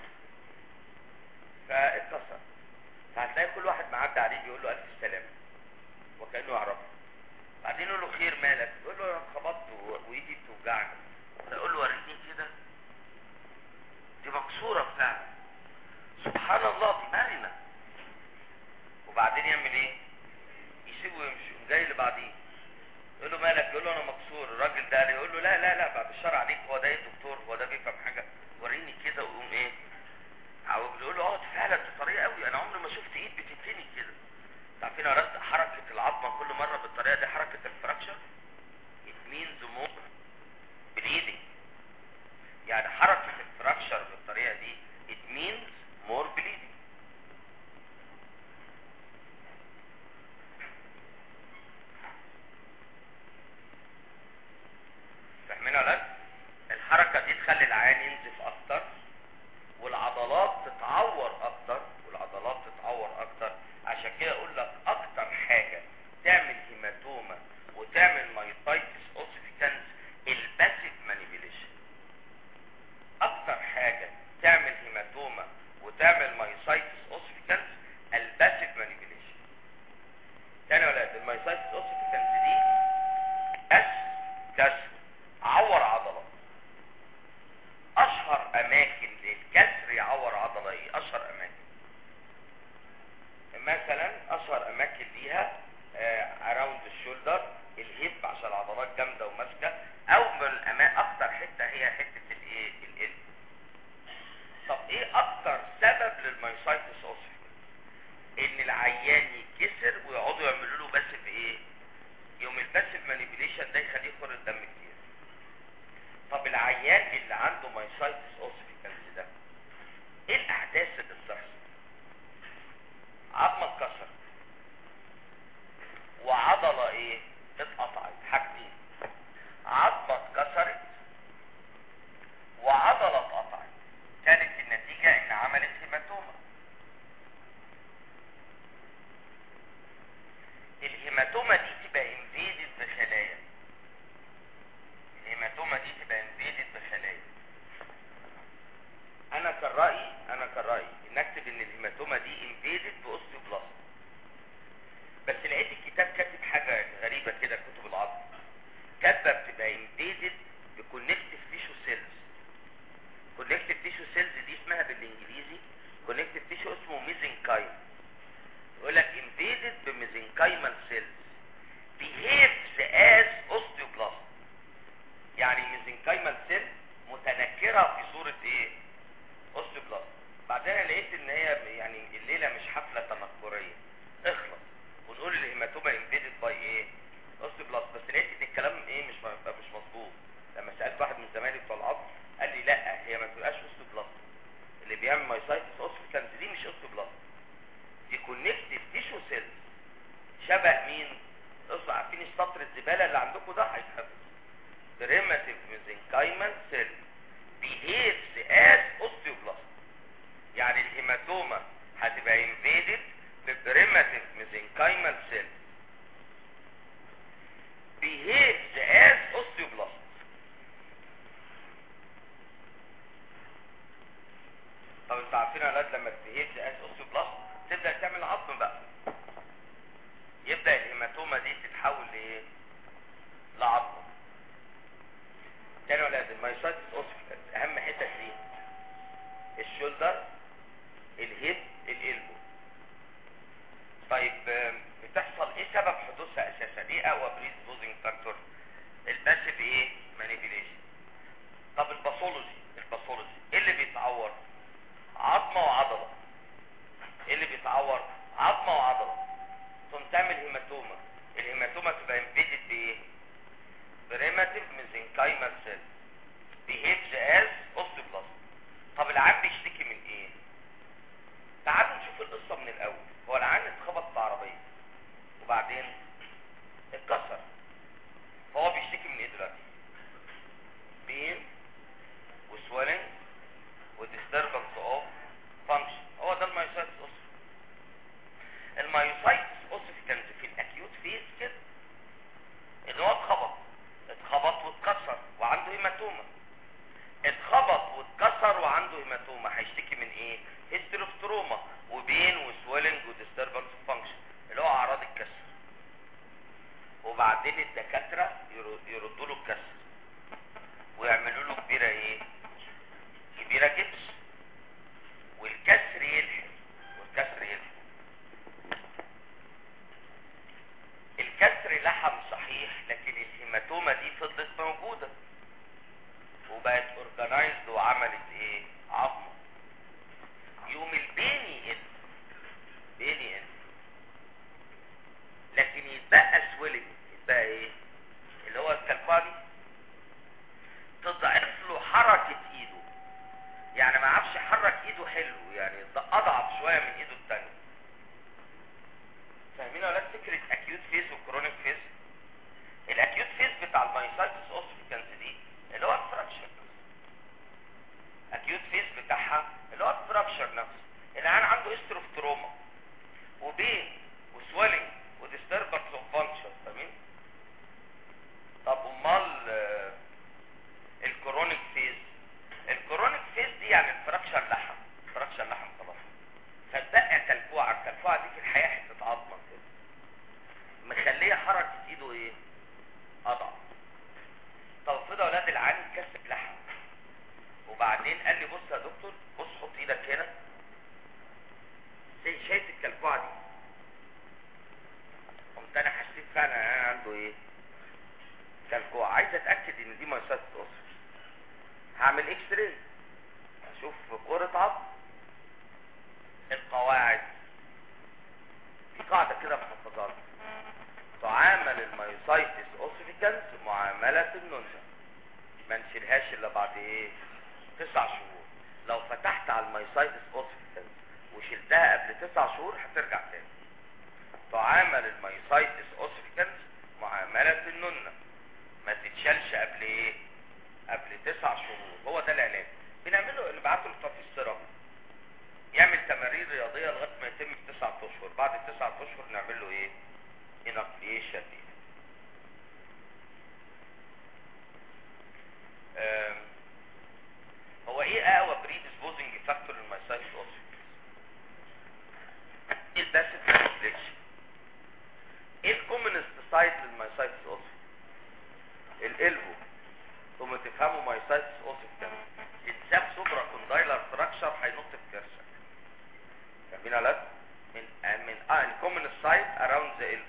فاتكسر فهتلاقي كل واحد معدي عليه بيقول له الف سلامه وكانه يعرفه بعدين يقول له خير مالك يقول له انا اتخبطت و- وايدي بتوجعني فيقول له وريني كده دي مكسوره فعلا سبحان الله دي مرنه وبعدين يعمل ايه يسيبه ويمشي يقوم جاي اللي بعديه يقول له مالك يقول له انا مكسور الراجل ده يقول له لا لا لا بعد الشر عليك هو ده ايه دكتور هو ده بيفهم حاجه وريني كده ويقوم ايه عاوز يقول له اه دي فعلا دي طريقه قوي انا عمري ما شفت ايد بتتني كده انتوا عارفين يا رد حركه العظمه كل مره بالطريقه دي حركه الفراكشر it means more bleeding يعني حركه الفراكشر بالطريقه دي it means more bleeding فاهمين ولا لا؟ الحركه دي تخلي العيان ينزف اكتر والعضلات تتعور اكتر والعضلات تتعور اكتر عشان كده اقول لك اكتر حاجه تعمل هيماتوما وتعمل مايوتايتس اوسيفيكانس الباسيف مانيبيليشن اكتر حاجه تعمل هيماتوما وتعمل مايوسايتس اوسيفيكانس الباسيف مانيبيليشن تاني يا ولاد المايوسايتس اوسيفيكانس دي بس كسر عور عضله اشهر اماكن للكسر يعور عضله ايه اشهر اماكن مثلا اشهر اماكن ليها اراوند الشولدر الهيب عشان العضلات جامده وماسكه او من الأما... اكتر حته هي حته الايه القلب طب ايه اكتر سبب للمايوسايتس اوسيفيكس ان العيان يتكسر ويقعدوا يعملوا له باسف ايه يوم الباسف مانيبيليشن ده يخليه يخر الدم كتير طب العيان اللي عنده مايوسايتس اوسيفيكانس ده ايه الاحداث اللي بتحصل عظمه اتكسرت وعضله ايه اتقطعت حاجتين عظمه اتكسرت وعضله اتقطعت كانت النتيجه ان عملت هيماتوما الهيماتوما دي تبقى انفيدد بخلايا الهيماتوما دي تبقى انفيدد بخلايا انا كان رايي انا كان رايي ان اكتب ان الهيماتوما دي انفيدد باوستيوبلاست بس لقيت الكتاب كاتب حاجه غريبه كده كتب العظم كاتبه بتبقى انفيدد بكونكتيف تيشو سيلز كونكتيف تيشو سيلز دي اسمها بالانجليزي كونكتيف تيشو اسمه ميزنكايم يقول لك invaded بميزنكايمال سيلز behaves as osteoblast يعني ميزنكايمال سيل متنكره في صوره ايه اوستيوبلاست بعدين أنا لقيت ان هي يعني الليله مش حفله تنكريه اخلص ونقول الهيماتوما invaded باي ايه اوستيوبلاست بس لقيت ان الكلام ايه مش م- مش مظبوط لما سالت واحد من زمايلي بتوع العظم قال لي لا هي ما تبقاش اوستيوبلاست اللي بيعمل مايسايتس اوستيوكانس دي مش اوستيوبلاست دي كونكتيف تيشو سيلز شبه مين اصلا عارفين السطر الزباله اللي عندكم ده هيتحفظ بريماتيف ميزنكايمال سيل behaves as osteoblast يعني الهيماتوما هتبقى invaded ببريماتيف ميزنكايمال سيل behaves as osteoblast طب انتوا عارفين يا اولاد لما behaves as osteoblast تبدا تعمل عظم بقى يبدا الهيماتوما دي تتحول لايه لعظم تاني يا ولاد المايوسايتس اوسيفيكانس اهم حته فيه الشولدر الهيب الالبو طيب آم، بتحصل ايه سبب حدوثها اساسا ايه اقوى بريز بوزنج فاكتور الباسيف ايه مانيبيليشن طب الباثولوجي الباثولوجي ايه اللي بيتعور عظمه وعضله ايه اللي بيتعور عظمه وعضله ثم تعمل هيماتوما الهيماتوما تبقى امبيدد بايه بريماتيف ميزنكايمال سيل behaves as osteoblast طب العيان بيشتكي من ايه تعالوا نشوف القصه من الاول هو العيان اتخبط في عربيه بيشتكي من ايه هيستري اوف تروما وبين وسويلنج وديستربنس فانكشن اللي هو اعراض الكسر وبعدين الدكاتره ير- يردوا له الكسر ويعملوا له كبيره ايه كبيره جبس والكسر يلحق والكسر يلحق الكسر لحم صحيح لكن الهيماتوما دي فضلت موجوده وبقت اورجنايزد وعملت ايه عظمه يوم البيني ان بيني ان لكن يتبقى سويلنج يتبقى ايه اللي هو الكالكوالي تضعف له حركه ايده يعني ما عرفش يحرك ايده حلو يعني ده اضعف شويه من ايده التانيه فاهمين يا ولاد فكره اكيوت فيز وكرونيك فيز الاكيوت فيز بتاع المايسايتس اوسفيكانس دي اللي هو الفراكشر اكيوت فيز بتاعها اللي هو الفراكشر نفسه العيان عنده هيستري اوف تروما وبين وسويلنج وديستربنس اوف فانكشن فاهمين طب امال آه، الكرونيك فيز الكرونيك فيز دي يعني الفراكشر لحم الفراكشر لحم خلاص فتبقى كالكوعه الكالكوعه دي في الحقيقه حته عظمه كده مخليه حركه ايده ايه اضعف طب افرض يا اولاد العيان كسب لحم وبعدين قال لي بص يا دكتور بص حط ايدك هنا زي شايف الكلكوعه دي قمت انا حسيت فعلا ان انا عنده ايه كلكوعه عايز اتاكد ان دي مايسات اوسر هعمل اكس راي اشوف كوره عظم القواعد في قاعده كده محفظات تعامل المايوسايتس اوسيفيكانس معامله النونجا ما نشيلهاش الا بعد ايه تسع شهور لو فتحت على المايوسايتس اوسيفيكانس وشلتها قبل تسع شهور هترجع تاني تعامل المايوسايتس اوسيفيكانس معامله النونه ما تتشالش قبل ايه قبل تسع شهور هو ده العلاج بنعمله نبعته للفافيسترا يعمل تمارين رياضيه لغايه ما يتم تسعة اشهر بعد التسعة اشهر نعمل له ايه انقليشن دي آم، هو ايه اقوى بري ديسبوزنج فاكتور للمايسايتس اوسيفيكس ايه الباسيف ريفليكشن ايه الكومنست سايت للمايسايتس اوسيفيكس الالبو ثم تفهموا مايسايتس اوسيفيكس اتساب سوبرا كوندايلر فراكشر هينط في كرشك فاهمين يا ولاد من من اه الكومن سايت اراوند ذا البو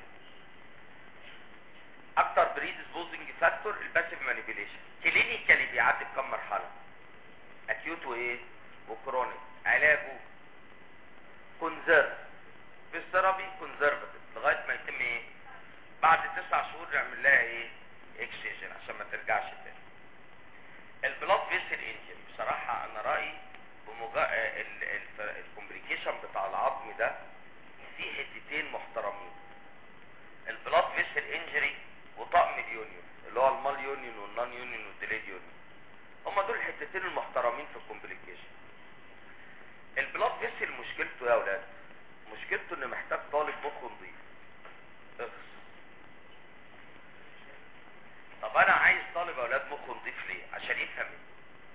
اكتر بريديسبوزنج فاكتور الباسيف مانيبيوليشن كلينيكالي بيعدي بكم مرحله اكيوت وايه وكرونيك علاجه كونزرف بالثيرابي كونزرفتيف لغايه ما يتم ايه بعد تسع شهور نعمل لها ايه اكسجين عشان ما ترجعش تاني البلاد فيسل انجري بصراحه انا رايي بمجا... الكومبليكيشن بتاع العظم ده فيه حتتين محترمين البلاد فيسل انجري وطقم اليونيون اللي هو المال يونيون والنون يونيون والديليد يونيون هم دول الحتتين المحترمين في الكومبليكيشن البلاد فيسل مشكلته يا اولاد مشكلته انه محتاج طالب مخ نظيف اخس طب انا عايز طالب اولاد مخ نظيف ليه عشان يفهم إيه؟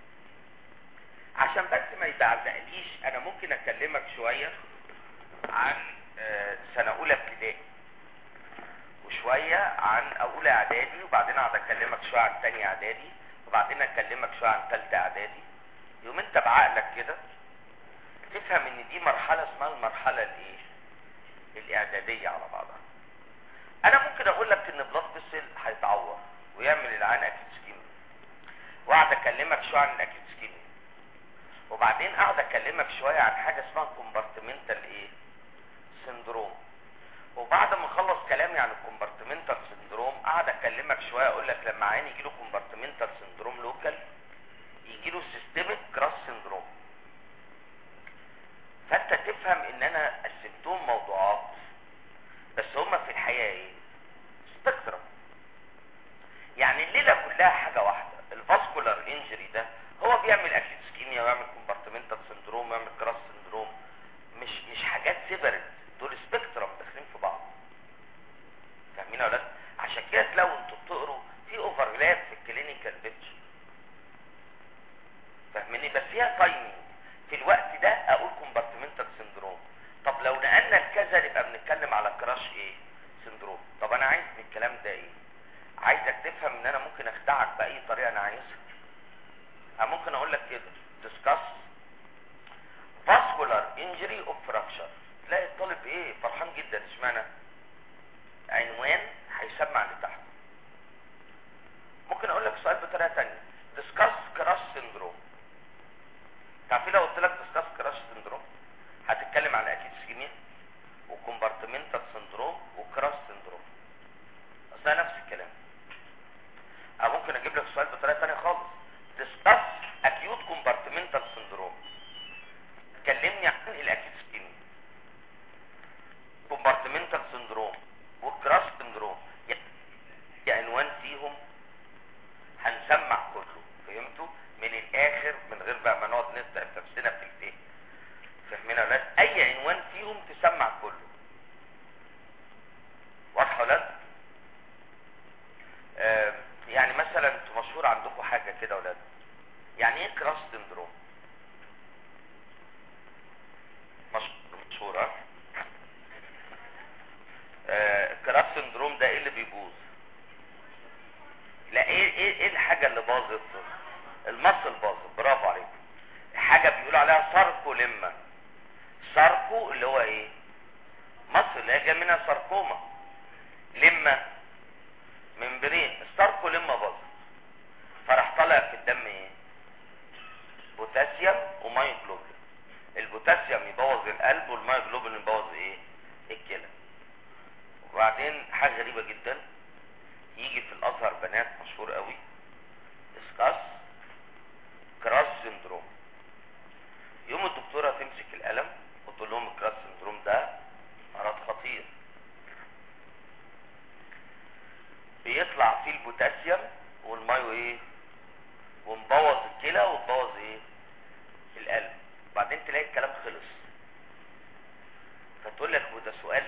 عشان بس ما يزعزعليش انا ممكن اكلمك شويه عن آه، سنه اولى ابتدائي وشويه عن اولى اعدادي وبعدين اقعد اكلمك شويه عن تانية اعدادي وبعدين اكلمك شويه عن تالتة اعدادي يوم انت بعقلك كده تفهم ان دي مرحله اسمها المرحله الايه الاعداديه على بعضها انا ممكن اقول لك ان بلاد فيسل هيتعور ويعمل العين اكيد سكيميا واقعد اكلمك شويه عن الاكيد سكيميا وبعدين اقعد اكلمك شويه عن حاجه اسمها كومبارتمنتال ايه سندروم وبعد ما اخلص كلامي عن الكومبارتمنتال سندروم اقعد اكلمك شويه اقول لك لما عين يجي له كومبارتمنتال سندروم لوكال يجي له سيستميك كراس سندروم فانت تفهم ان انا قسمتهم موضوعات بس هما في الحقيقه ايه سبيكترم يعني الليله كلها حاجه واحده الفاسكولار انجري ده هو بيعمل اكيد سكيميا ويعمل كومبارتمنتال سندروم ويعمل كراس سندروم مش مش حاجات سيبرت دول سبيكترم داخلين في بعض فاهمين يا ولاد عشان كده تلاقوا انتوا بتقروا في اوفرلاب في الكلينيكال بيتشر فاهميني بس هي تايمينج في الوقت ده injury of fracture تلاقي الطالب ايه فرحان جدا اشمعنى عنوان هيسمع اللي تحته ممكن اقول لك سؤال بطريقه ثانيه discuss crash syndrome تعرفين لو قلت لك discuss crash syndrome هتتكلم عن اكيد اسكيميا وكومبارتمنتال سندروم وكراش سندروم اصلا نفس الكلام او ممكن اجيب لك سؤال بطريقه ثانيه خالص discuss acute compartmental syndrome كلمني عن الاكيد اسكيميا كومبارتمنتال سندروم والكراش سندروم عنوان فيهم هنسمع كله فهمتوا من الاخر من غير بقى ما نقعد نسرق نفسنا في الفهم فاهمين يا ولاد اي عنوان فيهم تسمع كله واضحه يا ولاد آه يعني مثلا انتوا مشهور عندكم حاجه كده يا ولاد يعني ايه كراش سندروم مشهور مشهوره آه كراش سندروم ده ايه اللي بيبوظ لا ايه ايه ايه الحاجه اللي باظت المصل باظت برافو عليكم حاجه بيقولوا عليها ساركوليما ساركو اللي هو ايه مصل اللي هي جايه منها ساركوما لما ممبرين الساركو لما باظت فراح طالع في الدم ايه بوتاسيوم ومايوجلوبين البوتاسيوم يبوظ القلب والمايوجلوبين يبوظ ايه الكلى وبعدين حاجه غريبه جدا يجي في الازهر بنات مشهور قوي ديسكاس كراس سندروم يوم الدكتوره تمسك القلم وتقول لهم الكراس سندروم ده مرض خطير بيطلع فيه البوتاسيوم والمايو ايه ومبوظ الكلى ومبوظ ايه القلب بعدين تلاقي الكلام خلص فتقول لك وده سؤال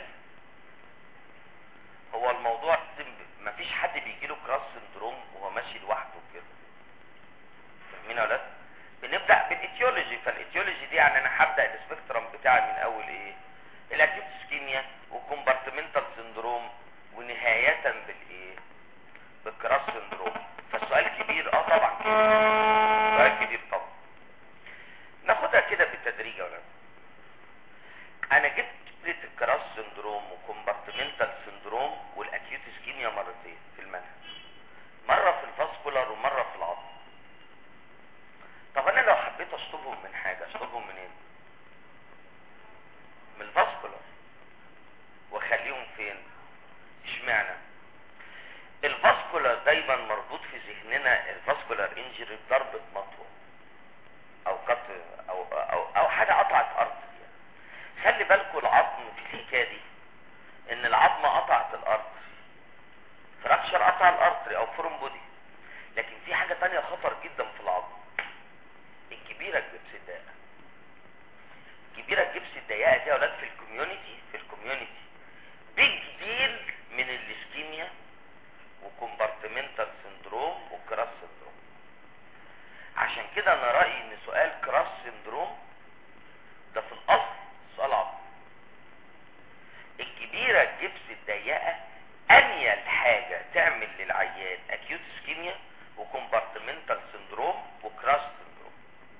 هو الموضوع مفيش حد بيجي له كراس سندروم وهو ماشي لوحده كده فاهمين يا ولاد بنبدا بالاتيولوجي فالاتيولوجي دي يعني انا هبدا السبيكترم بتاعي من اول ايه الاكيوت اسكيميا وكومبارتمنتال سندروم ونهايه بالايه بالكراس سندروم فالسؤال كبير اه طبعا كبير سؤال كبير طبعا ناخدها كده بالتدريج يا ولاد انا جبت فكره الكراس سندروم وكومبارتمنتال سندروم والاكيوت اسكيميا مرتين في المنهج مره في الفاسكولار ومره في العظم طب انا لو حبيت اشطبهم من حاجه اشطبهم منين من الفاسكولار واخليهم فين اشمعنى الفاسكولار دايما مربوط في ذهننا الفاسكولار انجري بضربه مطوه او قط او او او حاجه قطعت ارض خلي بالكم العظم في الحكايه دي ان العظمه قطعت الارض فراكشر قطع الارتري او فورم بودي لكن في حاجه تانية خطر جدا في العظم الكبيره الجبس الضيقه الكبيره الجبس الضيقه دي يا اولاد في الكوميونتي في الكوميونتي بيج ديل من الاسكيميا وكومبارتمنتال سندروم وكراس سندروم عشان كده انا رايي ان سؤال كراس سندروم ده في الاصل سؤال عظم الكبيره الجبس الضيقه انيل حاجه تعمل للعيان اكيوت اسكيميا وكومبارتمنتال سندروم وكراس سندروم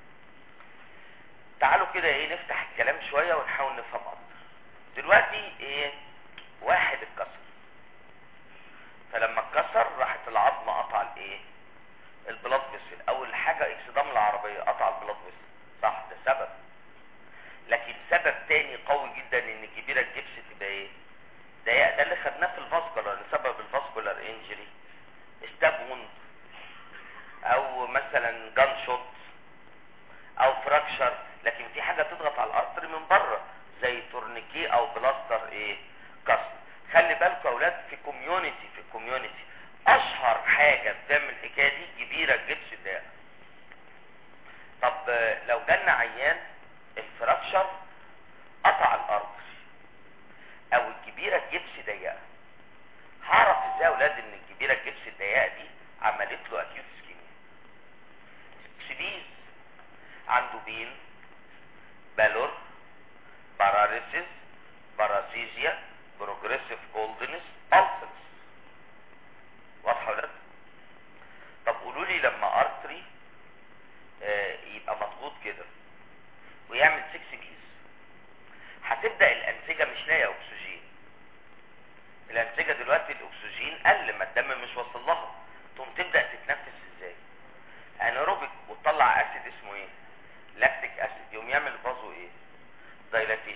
تعالوا كده ايه نفتح الكلام شويه ونحاول نفهم اكتر دلوقتي ايه واحد اتكسر فلما اتكسر راحت العظم قطع الايه البلاد فيسل اول حاجه اكسدام العربيه قطع البلاد فيسل صح ده سبب لكن سبب تاني قوي جدا ان الكبيره الجبس تبقى ايه ده ده اللي خدناه في الفاسكولار لسبب الفاسكولار انجري ستاب ووند او مثلا جان شوت او فراكشر لكن في حاجه تضغط على الارتري من بره زي تورنيكي او بلاستر ايه كسر خلي بالكم يا اولاد في كوميونتي في الكوميونتي اشهر حاجه بتعمل الحكايه دي كبيره الجبس ده طب لو جالنا عيان الفراكشر قطع الارض او الكبيره الجبس ضيقه هعرف ازاي يا اولاد ان الكبيره الجبس الضيقه دي عملت له اكيوت اسكيميا سبيز عنده بين بالور باراليسيس باراسيزيا بروجريسيف كولدنس ألسرز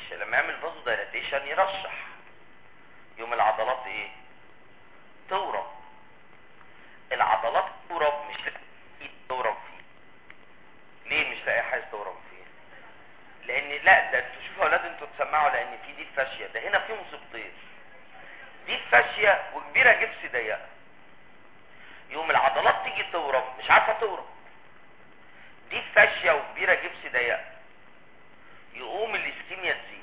دايلاتيشن لما يعمل فازو دايلاتيشن يرشح يوم العضلات ايه تورم العضلات تورم مش لاقي تورم فيه ليه مش لاقي حاجه تورم فيه لان لا ده انتوا شوفوا يا اولاد انتوا تسمعوا لان في دي الفاشيه ده هنا في مصيبتين دي الفاشيه وكبيره جبس ضيقه يوم العضلات تيجي تورم مش عارفه تورم دي فاشيه وكبيره جبس ضيقه يقوم الاسكيميا تزيد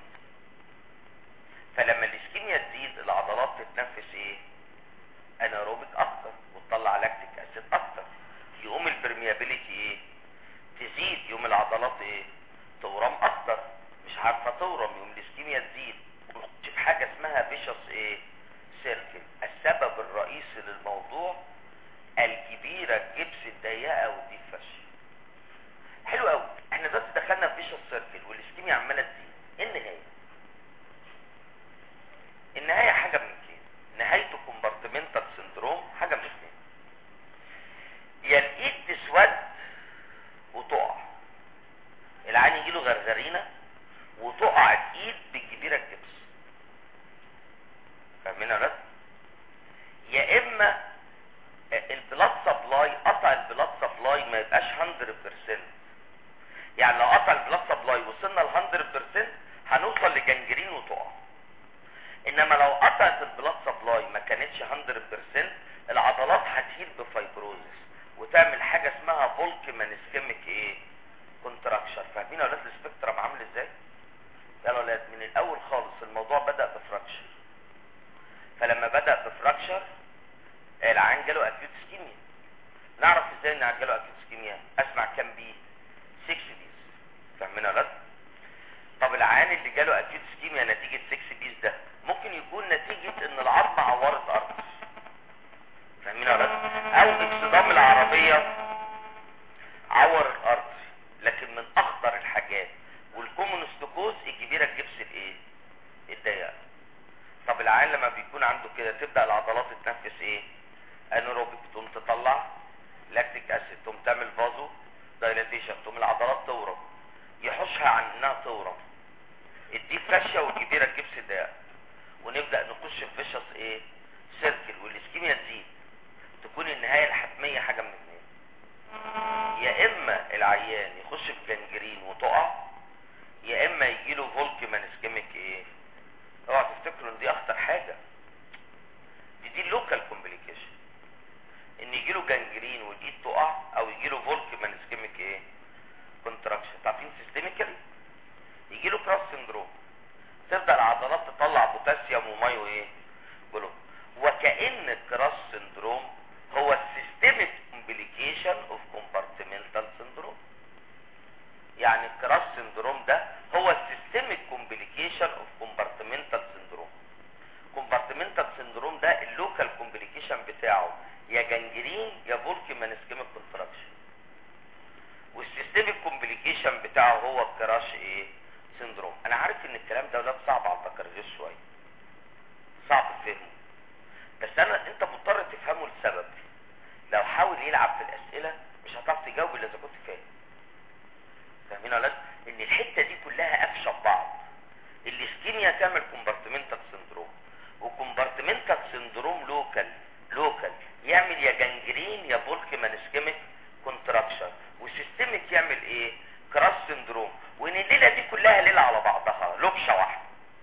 فلما الاسكيميا تزيد العضلات تتنفس ايه اناروبيك اكتر وتطلع لاكتيك اسيد اكتر يقوم البرميابيليتي ايه تزيد يوم العضلات ايه تورم اكتر مش عارفه تورم يوم الاسكيميا تزيد ونخش في حاجه اسمها فيشس ايه سيركل السبب الرئيسي للموضوع الكبيره الجبس الضيقه والدي فاشيه حلو قوي احنا دلوقتي دخلنا في فيشس سيركل والاسكيميا عماله تزيد ايه النهايه النهايه حاجه من اثنين نهايته كومبارتمنتال سندروم حاجه من اثنين يا الايد تسود وتقع العين يجيله غرغرينه وتقع الايد بالكبيره الجبس فاهمين يا ولاد يا اما البلاد سبلاي قطع البلاد سبلاي ما يبقاش 100% يعني لو قطع البلاد سبلاي وصلنا ل 100% هنوصل لجنجرين وتقع انما لو قطعت البلاد سبلاي ما كانتش 100% العضلات هتهيل بفايبروزس وتعمل حاجه اسمها فولكمان اسكيميك ايه كونتراكشر فاهمين يا ولاد السبكترم عامل ازاي يلا يا ولاد من الاول خالص الموضوع بدا بفراكشر فلما بدا بفراكشر العيان جاله اكيوت اسكيميا نعرف ازاي ان العيان جاله اكيوت اسكيميا اسمع كام بي 6 بيز فاهمين يا ولاد طب العيان اللي جاله اكيوت اسكيميا نتيجه 6 بيز ده ممكن يكون نتيجه ان العظمه عورت ارض فاهمين يا ولاد او اكسدام العربيه عور الارض لكن من اخطر الحاجات والكومونستوكوز الكبيره الجبس الايه الضيقه طب العيان لما بيكون عنده كده تبدا العضلات تتنفس ايه انيروبيك تقوم تطلع لاكتيك اسيد تقوم تعمل فازو دايلاتيشن تقوم العضلات تورم يحوشها عن انها تورم الدي فاشيه والكبيره الجبس الضيقه ونبدا نخش في فيشس ايه سيركل والاسكيميا تزيد تكون النهايه الحتميه حاجه من اثنين يا اما العيان يخش في جنجرين وتقع يا اما يجيله فولكمان اسكيميك ايه اوعى تفتكروا ان دي اخطر حاجه دي دي اللوكال كومبليكيشن ان يجيله جنجرين والايد تقع او يجيله فولكمان اسكيميك ايه كونتراكشن عارفين سيستميكالي يجيله كراس سندروم تبدا العضلات تطلع بوتاسيوم ومايو ايه جلوكوز وكأن الكراس سندروم هو السيستميك كومبليكيشن اوف كومبارتمنتال سندروم يعني الكراس سندروم ده هو السيستميك كومبليكيشن اوف كومبارتمنتال سندروم كومبارتمنتال سندروم ده اللوكال كومبليكيشن بتاعه يا جنجرين يا فولكمان اسكيميك كونتراكشن والسيستميك كومبليكيشن بتاعه هو الكراش ايه سندروم انا عارف ان الكلام ده ولاد صعب على البكالوريوس شويه صعب فهمه بس انا انت مضطر تفهمه لسبب لو حاول يلعب في الاسئله مش هتعرف تجاوب الا اذا كنت فاهم فاهمين يا ولاد ان الحته دي كلها قافشه ببعض الاسكيميا تعمل كومبارتمنتال سندروم وكومبارتمنتال سندروم لوكال لوكال يعمل يا جنجرين يا فولكمان اسكيميك كونتراكشن والسيستميك يعمل ايه كراس سندروم وان الليله دي كلها ليله على بعضها لبشه واحده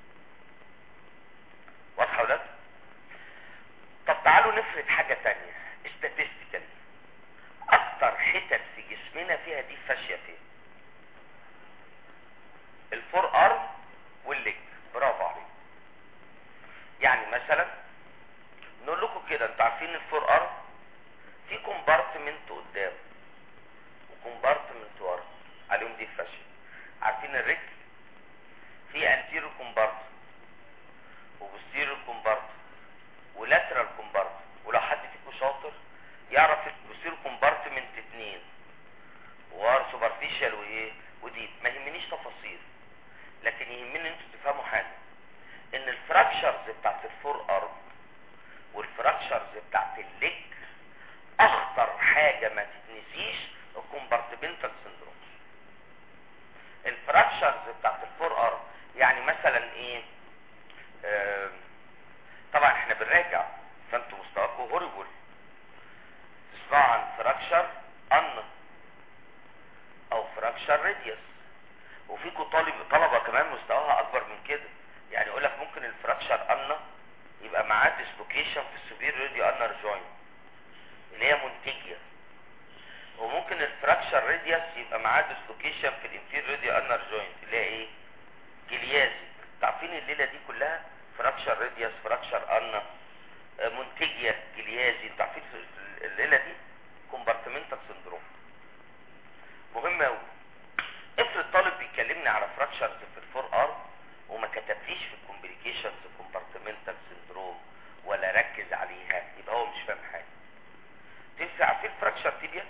واضحه يا ولاد طب تعالوا نفرض حاجه تانية استاتستيكال اكتر حتت في جسمنا فيها دي فاشيه فين الفور ارم والليج برافو عليك يعني مثلا نقول لكم كده انتوا عارفين الفور ارم في كومبارتمنت قدام وكومبارتمنت ورا عليهم دي فاشيه عارفين الرجل في انتيرو كومبارت وبوستيرو كومبارت ولاترال كومبارت ولو حد فيكم شاطر يعرف البوستيرو كومبارتمنت اتنين وار سوبرفيشال وايه وديب ما يهمنيش تفاصيل لكن يهمني انتوا تفهموا حاجه ان الفراكشرز بتاعت الفور ارم والفراكشرز بتاعت الليج اخطر حاجه ما تتنسيش الكومبارتمنتال سندروم الفراكشرز بتاعت الفور ارم يعني مثلا ايه آه طبعا احنا بنراجع فانتوا مستواكم هوريبل تسمعوا عن فراكشر ان او فراكشر راديوس وفيكم طالب طلبه كمان مستواها اكبر من كده يعني يقول لك ممكن الفراكشر ان يبقى معاه ديسلوكيشن في السوبير راديو انر جوينت اللي هي منتجيه وممكن الفراكشر راديوس يبقى معاه ديسلوكيشن في الانفير راديو انر جوينت اللي هي ايه جليازي عارفين الليله دي كلها فراكشر راديوس فراكشر ان منتجيه جليازي انتوا عارفين الليله دي كومبارتمنتال سندروم مهم قوي افرض طالب بيكلمني على فراكشرز في الفور ارم وما كتبليش في الكومبليكيشنز كومبارتمنتال سندروم ولا ركز عليها يبقى هو مش فاهم حاجه تنسى عارفين فراكشر تيبيا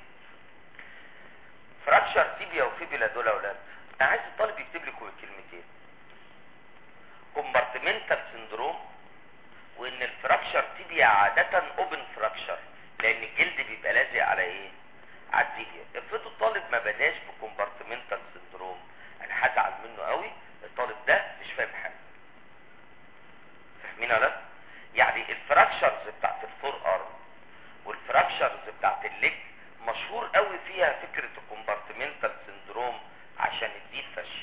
فراكشر تيبيا وفيبيلا دول يا اولاد انا عايز الطالب يكتب لي كلمتين كومبارتمنتال سندروم وان الفراكشر تيبيا عادة اوبن فراكشر لان الجلد بيبقى لازق على ايه على التيبيا افرضوا الطالب ما بداش بكومبارتمنتال سندروم انا هزعل منه قوي الطالب ده مش فاهم حاجه فاهمين ولا لا؟ يعني الفراكشرز بتاعت الفور ارم والفراكشرز بتاعت الليج مشهور قوي فيها فكرة الكومبارتمنتال سندروم عشان الديب فشي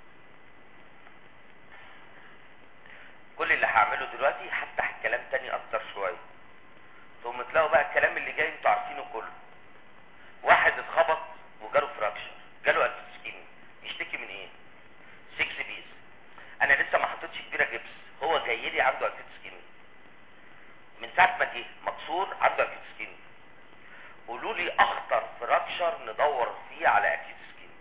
كل اللي هعمله دلوقتي هفتح الكلام تاني اكتر شوية ثم تلاقوا بقى الكلام اللي جاي انتوا عارفينه كله واحد اتخبط وجاله فراكشر جاله الفسكيمي يشتكي من ايه 6 بيز انا لسه ما حطيتش كبيره جبس هو جاي لي عنده الفسكيمي من ساعه ما جه مكسور عنده الفسكيمي قولوا لي اخطر فراكشر ندور فيه على اكيد سكين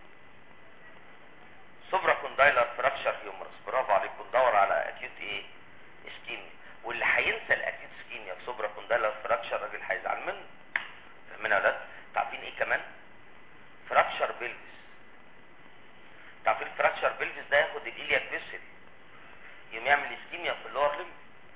سوبرا كوندايلر فراكشر هيومرس برافو عليكم ندور على اكيد ايه اسكيميا واللي هينسى الاكيد سكيميا في سوبرا كوندايلر فراكشر الراجل هيزعل منه فاهمين ولا لا عارفين ايه كمان فراكشر بيلفس عارفين فراكشر بيلفس ده ياخد الالياك فيسل يقوم يعمل اسكيميا في اللور ليم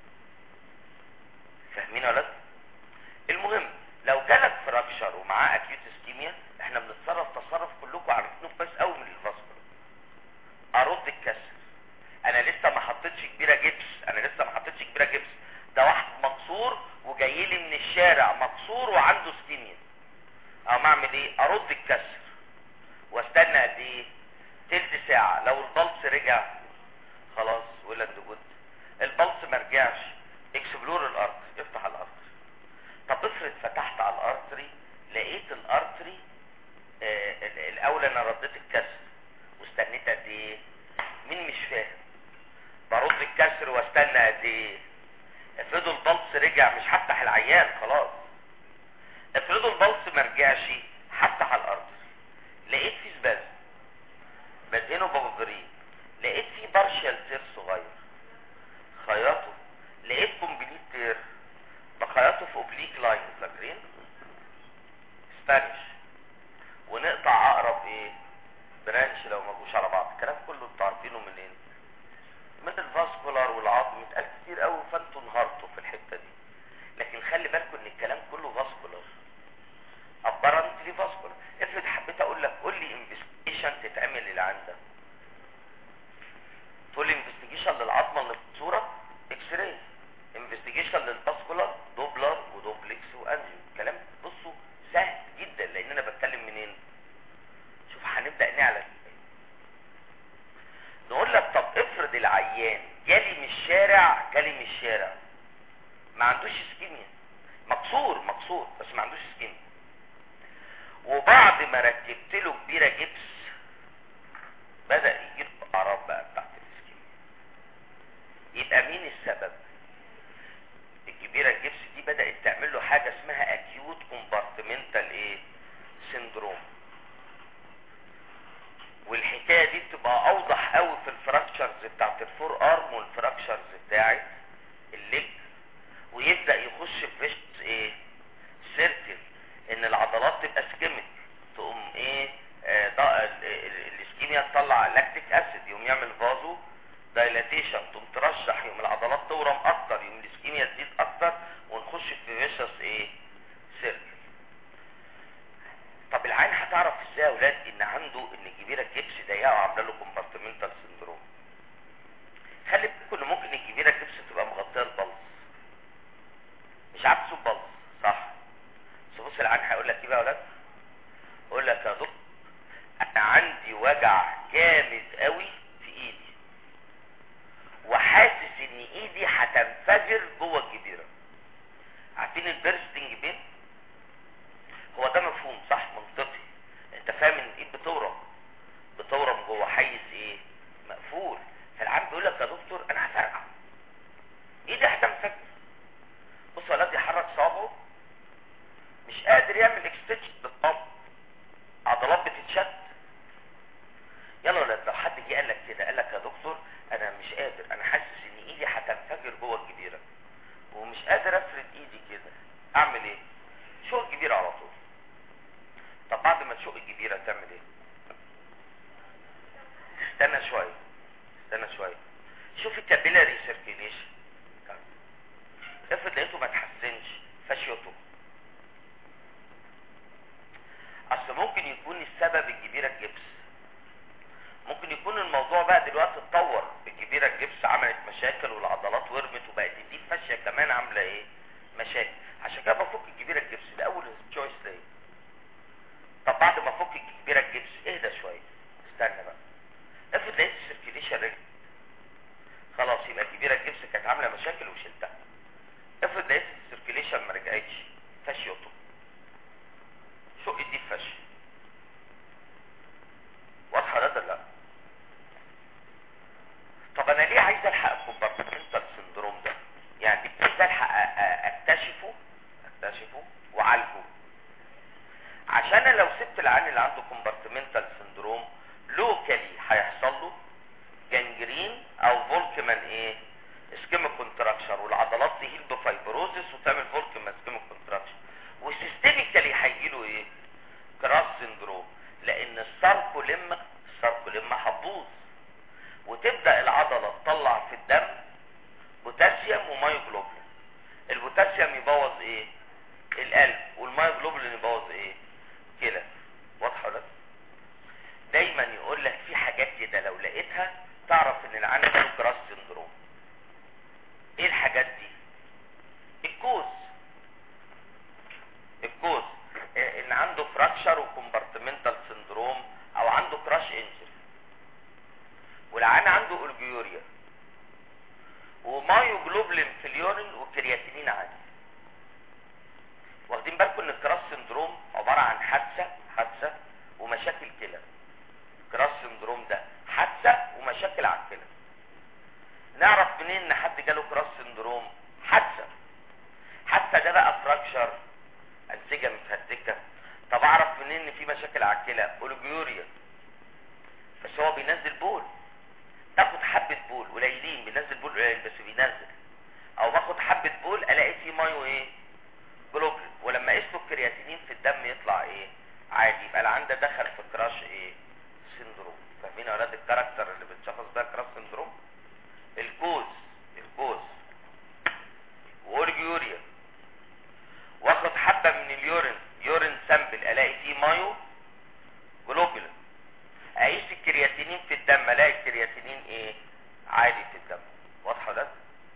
فاهمين ولا لا المهم لو جالك فراكشر ومعاه اكيوت اسكيميا احنا بنتصرف تصرف كلكم عارفينه كويس قوي من الفاسكولار ارد الكسر انا لسه ما حطيتش كبيره جبس انا لسه ما حطيتش كبيره جبس ده واحد مكسور وجاي لي من الشارع مكسور وعنده اسكيميا اقوم اعمل ايه ارد الكسر واستنى قد ايه تلت ساعه لو البلس رجع خلاص ولا جود البلس ما رجعش اكسبلور الارض افتح الارض طب افرض فتحت على الارتري لقيت الارتري آه الاول انا رديت الكسر واستنيت قد ايه مين مش فاهم برد الكسر واستنى قد ايه افرضوا البلس رجع مش هفتح العيان خلاص افرضوا البلس ما رجعش هفتح على الارتري لقيت فيه سباز بدهنه بابجرين لقيت فيه بارشال تير صغير خياطه لقيت كومبليت تير بخيطه في اوبليك لاين فاكرين سبانيش ونقطع اقرب ايه برانش لو ما جوش على بعض الكلام كله انتوا عارفينه منين من الفاسكولار والعظم اتقال كتير قوي فانتوا انهارتوا في الحته دي لكن خلي بالكم ان الكلام كله فاسكولار ابرنتلي فاسكولار افرض حبيت اقول لك قول لي انفستيجيشن تتعمل للعين ده تقول لي انفستيجيشن للعظمه اللي في الصوره اكس راي انفستيجيشن للفاسكولار دوبلر ودوبلكس وانجيو كلام بصوا سهل جدا لان انا بتكلم منين شوف هنبدا نعلن نقول لك طب افرض العيان جالي من الشارع جالي من الشارع ما عندوش اسكيميا مكسور مكسور بس ما عندوش اسكيميا وبعد ما ركبت له كبيره جبس بدا يجيب اعراض بقى بتاعت الاسكيميا يبقى مين السبب الكبيره الجبس دي بدات تعمل له حاجه اسمها اكيوت كومبارتمنتال ايه سيندروم والحكايه دي بتبقى اوضح قوي في الفراكشرز بتاعت الفور ارم والفراكشرز بتاعت الليج ويبدا يخش في فيشت ايه سيركل ان العضلات تبقى سكيمت تقوم ايه آه الاسكيميا تطلع لاكتيك اسيد يقوم يعمل فازو دايلاتيشن تقوم ترشح يقوم العضلات تورم اكتر يقوم الاسكيميا تزيد اكتر ونخش في فيشس ايه سيركل طب العين هتعرف ازاي يا اولاد ان عنده ان الكبيره الجبس ضيقه وعامله له كومبارتمنتال سندروم شوف الكابيلاري سيركيليشن افرض لقيته ما تحسنش فاشيته اصل ممكن يكون السبب الجبيره الجبس ممكن يكون الموضوع بقى دلوقتي اتطور الجبيره الجبس عملت مشاكل والعضلات ورمت وبقت دي فاشيه كمان عامله ايه مشاكل عشان كده بفك الجبيره الجبس ده اول تشويس ليا طب بعد ما افك الجبيره الجبس اهدى شويه استنى بقى افرض لقيت السيركيليشن رجع خلاص يبقى الجبيره الجبس كانت عامله مشاكل وشلتها افرض لقيت السيركيليشن ما رجعتش فاشيته شق دي فشي واضحه ده ولا لا طب انا ليه عايز الحق الكومبارتمنتال سندروم ده يعني عايز الحق أ- أ- اكتشفه اكتشفه وعالجه عشان أنا لو سبت العيان اللي عنده كومبارتمنتال سندروم لوكالي هيحصل له جنجرين او فولكمان ايه اسكيميك كونتراكشر والعضلات تهيل بفايبروزس وتعمل فولكمان اسكيميك كونتراكشر وسيستميكالي هيجي له ايه كراس سندروم لان الساركوليما الساركوليما هتبوظ وتبدا العضله تطلع في الدم بوتاسيوم ومايوجلوبولين البوتاسيوم يبوظ ايه القلب والمايوجلوبولين يبوظ ايه كلى واضحه ولا لا؟ دايما يقول لك في حاجات كده لو لقيتها تعرف ان العيان عنده كراس سندروم ايه الحاجات دي الكوز الكوز إيه ان عنده فراكشر وكومبارتمنتال سندروم او عنده كراش انجري والعيان عنده اولجيوريا ومايوجلوبلين في اليورين وكرياتينين عالي واخدين بالكم ان الكراس سندروم عباره عن حادثه حادثه ومشاكل كلى كراس سندروم ده حادثه ومشاكل على الكلى نعرف منين ان حد جاله كراس سندروم حادثه حادثه ده بقى فراكشر انسجه متهتكه طب اعرف منين ان في مشاكل على الكلى اولجيوريا بس هو بينزل بول تاخد حبه بول قليلين بينزل بول قليل بس بينزل او باخد حبه بول الاقي فيه مايو ايه جلوبولين ولما قيسوا الكرياتينين في الدم يطلع ايه عادي يبقى العيان ده دخل في كراش ايه سندروم فاهمين يا اولاد الكاركتر اللي بتشخص بيها كراش سندروم الكوز الكوز واورجيوريا واخد حبه من اليورين يورين سامبل الاقي فيه مايو جلوبولين اقيس الكرياتينين في الدم الاقي الكرياتينين ايه عالي في الدم واضحه ده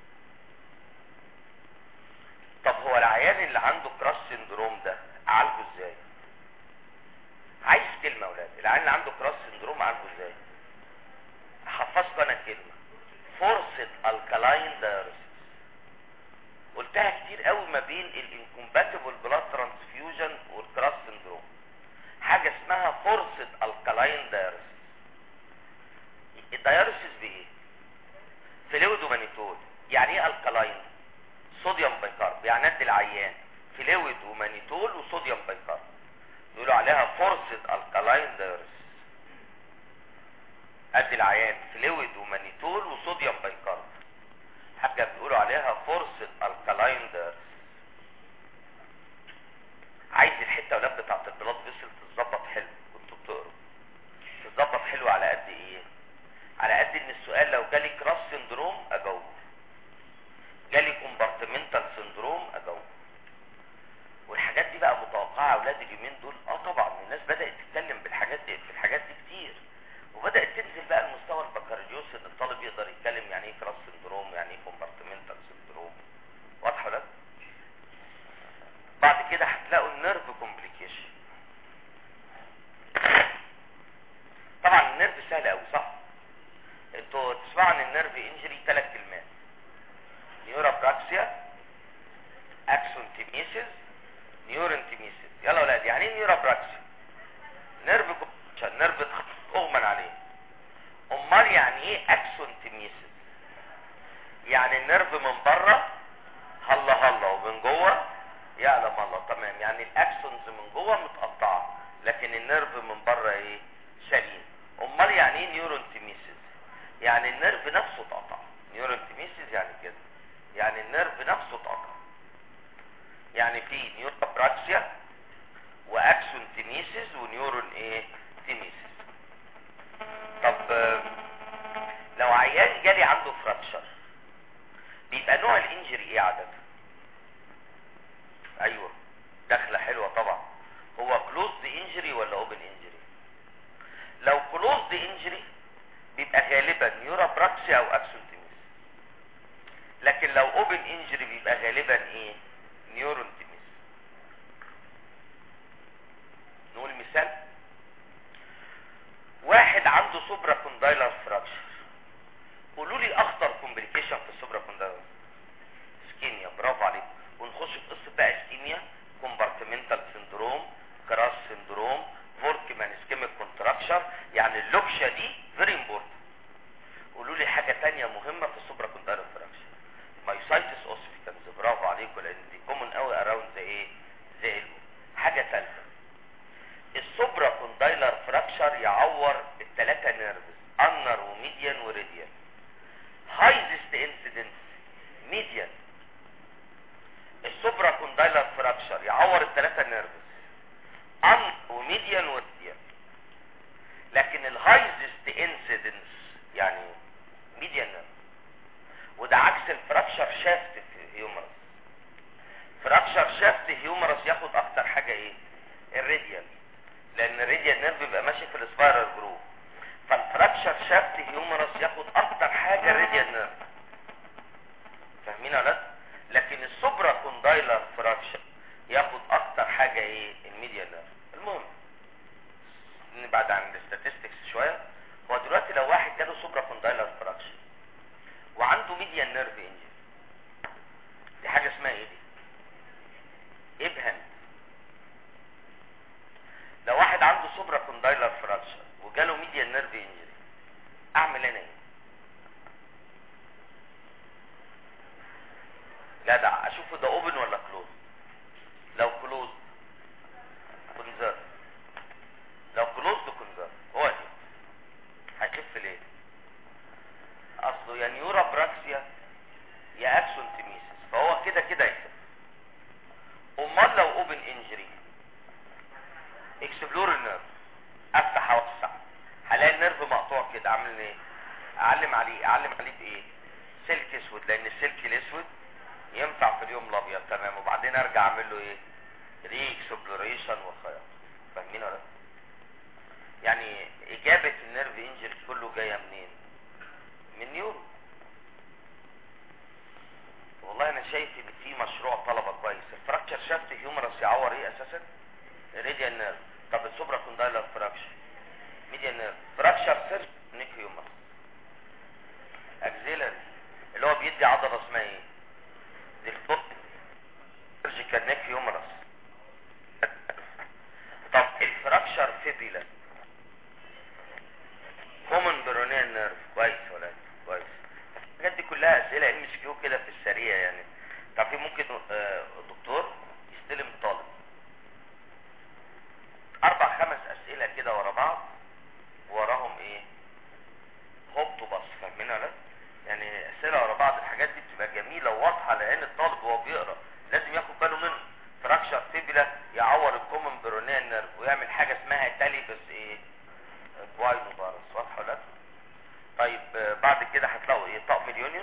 طب هو العيان اللي عنده كراش سندروم ده اعالجه ازاي عايز كلمه يا اولاد العيان اللي عنده كراش سندروم اعالجه ازاي حفظت انا كلمه فورسد الكالاين دايوريسيس قلتها كتير قوي ما بين الانكومباتبل بلاد ترانسفيوجن والكراس سندروم حاجه اسمها فورسد الكالاين دايوريسيس الدايوريسيس بايه فلويد ومانيتول يعني ايه الكالاين صوديوم بايكارب يعني ادي العيان فلويد ومانيتول وصوديوم بايكارب يقولوا عليها فورسد الكالاين دايوريسيس ادي العيان فلويد ومانيتول وصوديوم بايكارب حاجه بيقولوا عليها فورسد الكالاين دايوريسيس عايز الحته ولاد بتاعت البلاد فيسل تتظبط حلو كنتوا بتقروا تتظبط حلو على قد ايه على قد ان السؤال لو جالي كراس سندروم اجاوب جالي كومبارتمنتال سندروم اجاوب والحاجات دي بقى متوقعه اولاد اليومين دول اه طبعا الناس بدات تتكلم بالحاجات دي في الحاجات دي كتير وبدات تنزل بقى لمستوى البكالوريوس ان الطالب يقدر يتكلم يعني ايه كراس سندروم يعني ايه كومبارتمنتال سندروم واضحه ولا لا؟ بعد كده هتلاقوا النيرف كومبليكيشن طبعا النيرف سهل قوي صح انتوا تسمعوا عن النيرف انجري ثلاث كلمات نيورابراكسيا اكسون تيميسيس نيورين تيميسيس يلا يا ولاد يعني ايه نيورابراكسيا نيرف كومبليكيشن نيرف اغمى عليه امال يعني ايه اكسون تيميسيس يعني النيرف من بره هلا هلا ومن جوه يعلم الله تمام يعني الاكسونز من جوه متقطعه لكن النيرف من بره ايه سليم امال يعني ايه نيورون تيميسيس يعني النيرف نفسه اتقطع نيورون تيميسيس يعني كده يعني النيرف نفسه اتقطع يعني في نيوروبراكسيا واكسون تيميسيس ونيورون ايه تيميسيس طب آه، لو عيان جالي عنده فراكشر بيبقى نوع الانجري ايه عادة ايوه دخلة حلوة طبعا هو كلوزد انجري ولا اوبن انجري لو كلوزد انجري بيبقى غالبا نيورا براكسي او اكسونتيميس لكن لو اوبن انجري بيبقى غالبا ايه نيورونتيميس نقول مثال واحد عنده سوبرا كوندايلر فراكشر قولوا لي اخطر كومبليكيشن في السوبرا كوندايلر اسكيميا برافو عليك ونخش في قصه بقى اسكيميا كومبارتمنتال سندروم كراس سندروم فوركمان اسكيميك كونتراكشر يعني اللوكشه دي فيري امبورتنت قولوا لي حاجه تانية مهمه في السوبرا كوندايلر فراكشر مايوسايتس اوسيفيكانز برافو عليكم لان دي كومن قوي اراوند زي ايه زي البو حاجه ثالثه السوبرا كوندايلر فراكشر يعور الثلاثه نيرفز انر وميديان وريديان هايزست انسيدنس ميديان السوبرا كوندايلر فراكشر يعور الثلاثه نيرفز ان وميديان وريديان لكن الهايزست انسيدنس يعني ميديان نيرف وده عكس الفراكشر شافت في هيومرس فراكشر شافت هيومرس ياخد اكتر حاجه ايه الراديال لان الراديال نيرف بيبقى ماشي في السبايرال جروف فالفراكشر شافت هيومرس ياخد اكتر حاجه الراديال نيرف فاهمين يا ولاد لكن السوبرا كوندايلر فراكشر ياخد اكتر حاجه ايه الميديال نيرف المهم نبعد عن الاستاتستكس شويه هو دلوقتي لو واحد جاله سوبرا كوندايلر فراكشر وعنده ميديان نيرف انجن دي حاجه اسمها ايه دي ابهن لو واحد عنده سوبرا كوندايلر فراكشر وجاله ميديان نيرف انجري اعمل انا ايه جدع اشوفه ده اوبن ولا كلوز لو كلوز كونزرف لو كلوز كونزرف هو دي هيخف ليه اصله يا نيورا براكسيا يا اكسون تيميسيس فهو كده كده يخف امال لو اوبن انجري اكسبلور النيرف افتح اوسع هلاقي النيرف مقطوع كده عامل ايه اعلم عليه اعلم عليه بايه سلك اسود لان السلك الاسود ينفع في اليوم الابيض تمام وبعدين ارجع اعمل له ايه ري اكسبلوريشن وخياط فاهمين ولا يعني اجابه النيرف انجري كله جايه منين من نيورو والله انا شايف ان في مشروع طلبه كويس الفراكشر شافت هيومرس يعور ايه اساسا ريديال نيرف طب السوبرا كوندايلر فراكشر ميديال نيرف فراكشر سيرف نيك هيومرس اكزيلري اللي هو بيدي عضله اسمها ايه دي الفوت سيرجيكال نيك هيومرس طب الفراكشر فيبيلا كومن برونيال نيرف كويس ولا كويس الحاجات دي كلها اسئله ام اس كيو كده في السريع يعني طب في ممكن آه، دكتور يستلم طالب اربع خمس اسئله كده ورا بعض وراهم ايه هوب بس فاهمين ولا يعني اسئله ورا بعض الحاجات دي بتبقى جميله وواضحه لان الطالب وهو بيقرا لازم ياخد باله منه فراكشر فيبلا يعور الكومن برونيال نيرف ويعمل حاجه اسمها تاليبس ايه كواينو بارس واضحه ولا طيب آه، بعد كده هتلاقوا ايه طقم اليونيون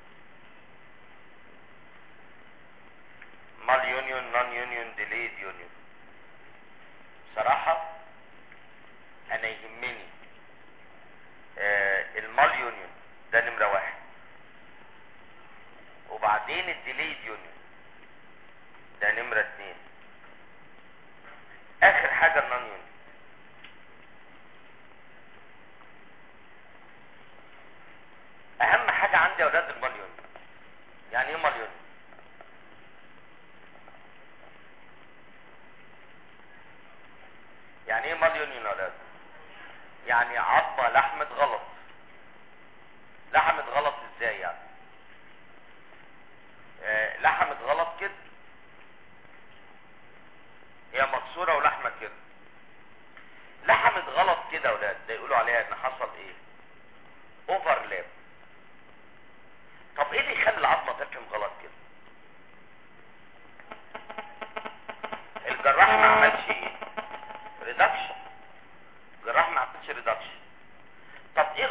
مال يونيون نون يونيون ديليد يونيون بصراحة انا يهمني آه المال يونيون ده نمرة واحد وبعدين الديليد يونيون ده نمرة اتنين اخر حاجة النون يونيون اهم حاجة عندي يا اولاد المال يونيون يعني ايه مال يونيون يعني ايه مال يونيون يا اولاد يعني عظمة لحمة غلط لحمة غلط ازاي يعني آه لحمة غلط كده هي مكسورة ولحمة كده لحمة غلط كده يا اولاد ده يقولوا عليها ان حصل ايه اوفرلاب طب ايه اللي يخلي العظمة تركم غلط كده الجراح ما عملش ايه ريدكشن الجراح ما عملش ريدكشن طب ايه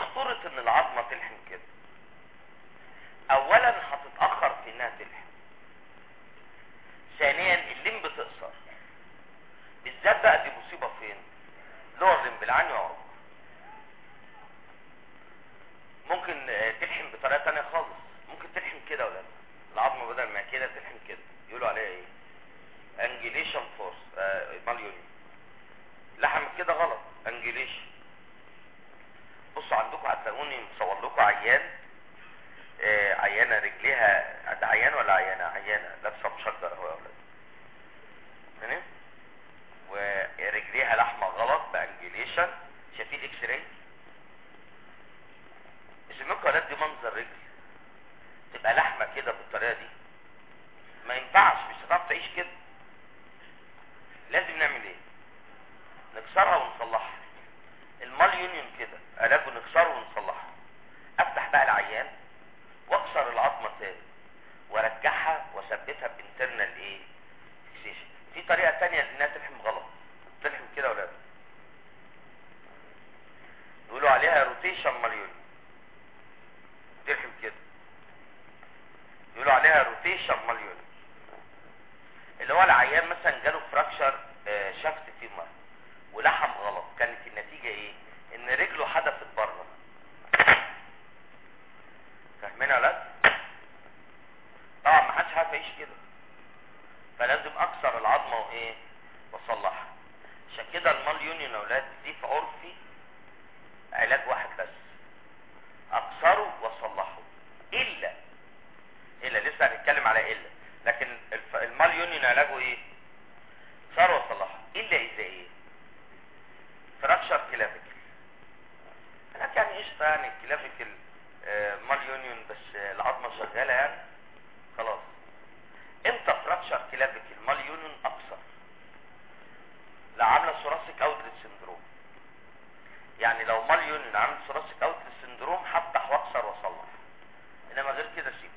بطريقه تانية خالص ممكن تلحم كده ولا لا العظمه بدل ما كده تلحم كده يقولوا عليها ايه انجليشن فورس ماليوني لحم كده غلط انجليشن بصوا عندكم هتلاقوني مصور لكم عيان آه عيانه رجليها ده عيان ولا عيانه عيانه لابسه مشجر اهو يا اولاد تمام ورجليها لحمه غلط بانجليشن شايفين الاكس راي اسمكم ولاد دي منظر رجل تبقى لحمه كده بالطريقه دي ما ينفعش مش هتعرف تعيش كده لازم نعمل ايه نكسرها ونصلحها المال يونيون كده علاجه نكسره ونصلحها افتح بقى العيان واكسر العظمه تاني وارجعها واثبتها بانترنال ايه فيكسيشن في طريقه تانية انها تلحم غلط تلحم كده ولا لا يقولوا عليها روتيشن ماليون تلحم كده يقولوا عليها روتيشن ماليون اللي هو العيان مثلا جاله فراكشر آه شفت فيمر ولحم غلط كانت النتيجه ايه ان رجله حدفت بره فاهمين يا ولاد طبعا ما حدش عارف يعيش كده فلازم اكسر العظمه وايه واصلحها عشان كده المال يونيون يا اولاد دي في عرفي علاج واحد بس اكسره واصلحه الا الا لسه هنتكلم على الا لكن الف... المال يونيون علاجه ايه اكسره واصلحه الا اذا ايه فراكشر كلافيكل هناك يعني قشطه يعني كلافيكل آه مال يونيون بس آه العظمه شغاله يعني خلاص امتى فراكشر كلافيكل مال يونيون اكثر لا عامله ثوراسيك اوتلت سندروم يعني لو مال يونيون عامل ثوراسيك اوتلت سندروم هفتح واكسر واصلح انما غير كده سيبه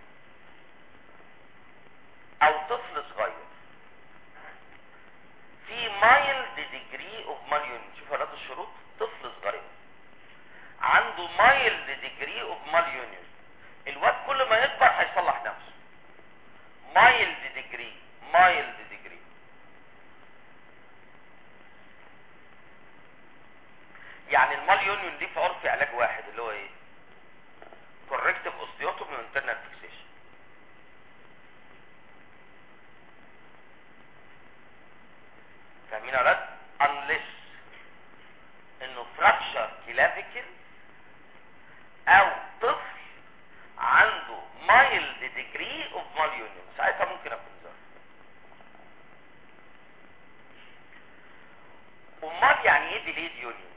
او طفل صغير في مايلد ديجري اوف مال يونيون شوف ولاد الشروط طفل صغير عنده مايلد ديجري اوف مال يونيون الواد كل ما يكبر هيصلح نفسه مايلد ديجري مايلد ديجري يعني المال يونيون دي في عرف علاج واحد اللي هو ايه كوركتيف اوستيوتومي وانترنال فيكسيشن فاهمين يا ولاد unless انه فراكشر كلافيكل او طفل عنده مايلد ديجري اوف مال يونيون ساعتها ممكن اكون ظرف امال يعني ايه ديليد يونيون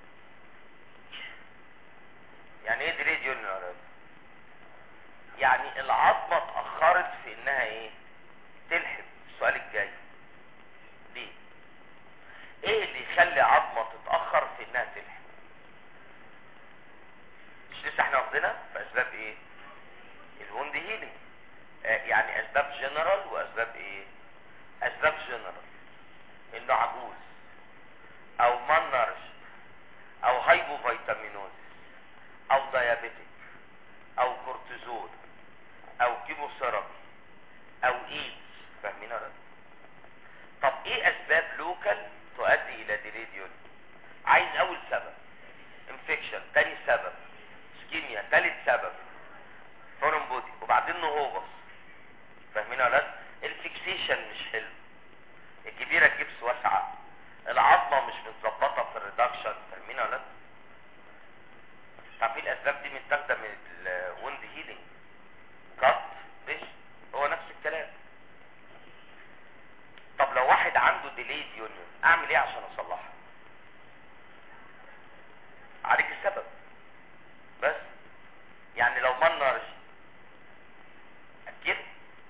يعني ايه ديليد يونيون يا ولاد يعني العظمه اتاخرت في انها ايه تلحم السؤال الجاي ليه ايه اللي يخلي عظمه تتاخر في انها تلحم مش لسه احنا واخدينها في اسباب ايه الوند هيلينج آه يعني اسباب جنرال واسباب ايه اسباب جنرال انه عجوز او مانرش او هايبو فيتامينوز او ديابيتك او كورتيزول او كيموثيرابي او ايدز فاهمين ولا طب ايه اسباب لوكال تؤدي الى ديليديون عايز اول سبب انفكشن تاني سبب اسكيميا تالت سبب فورم بودي وبعدين نهوبس فاهمين يا ولاد الفيكسيشن مش حلو الكبيره الجبس واسعه العظمه مش متظبطه في الريدكشن فاهمين يا ولاد طب الاسباب دي متاخده من الوند هيلينج كات مش هو نفس الكلام طب لو واحد عنده ديليد يونيون اعمل ايه عشان اصلحها عالج السبب بس يعني لو منرج اكله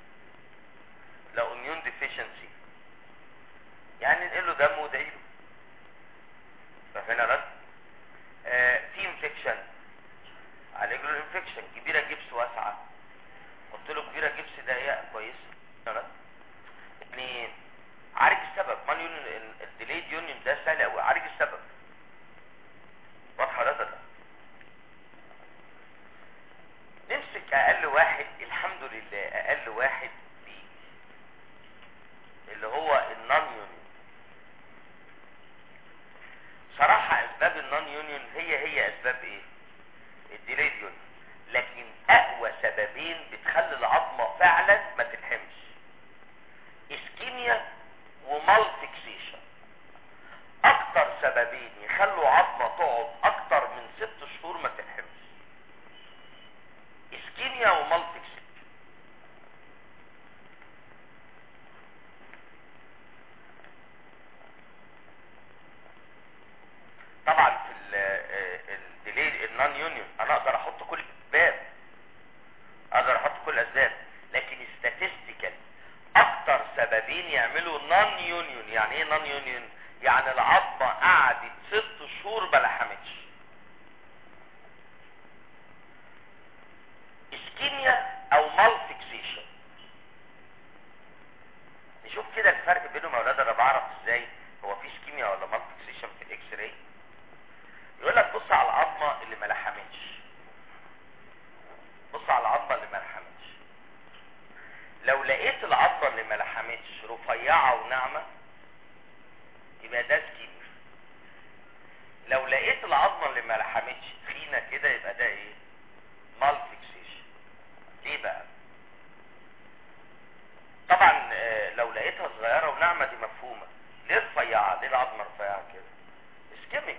لو اميون ديفيشنسي يعني ننقل له دم وادعي له فهنا رد آه في انفكشن عالج له الانفكشن كبيره جبس واسعه قلت له كبيره جبس ضيقه كويسه رد اتنين عالج السبب مال يونيون الديليد يونيون ده سهل قوي عالج السبب واضحه ده نمسك اقل واحد الحمد لله اقل واحد بيجي اللي هو النون يونيون صراحة اسباب النون يونيون هي هي اسباب ايه الديليد يونيون لكن اسكيميا ومالتكس طبعا في الديلي النون يونيون انا اقدر احط كل اسباب اقدر احط كل اسباب لكن statistical اكتر سببين يعملوا نون يونيون يعني ايه نون يونيون يعني العظمه قعدت ست شهور ما لحمتش اسكيميا او مالفيكسيشن نشوف كده الفرق بينهم يا اولاد انا بعرف ازاي هو في اسكيميا ولا مالفيكسيشن في الاكس راي يقول لك بص على العظمه اللي ما لحمتش بص على العظمه اللي ما لحمتش لو لقيت العظمه اللي ما لحمتش رفيعه وناعمه يبقى ده سكيميا لو لقيت العظمه اللي ما لحمتش تخينه كده يبقى ده ايه مالفيكسيشن ليه بقى طبعا آه، لو لقيتها صغيره وناعمه دي مفهومه ليه رفيعه ليه العظمه رفيعه كده اسكيميك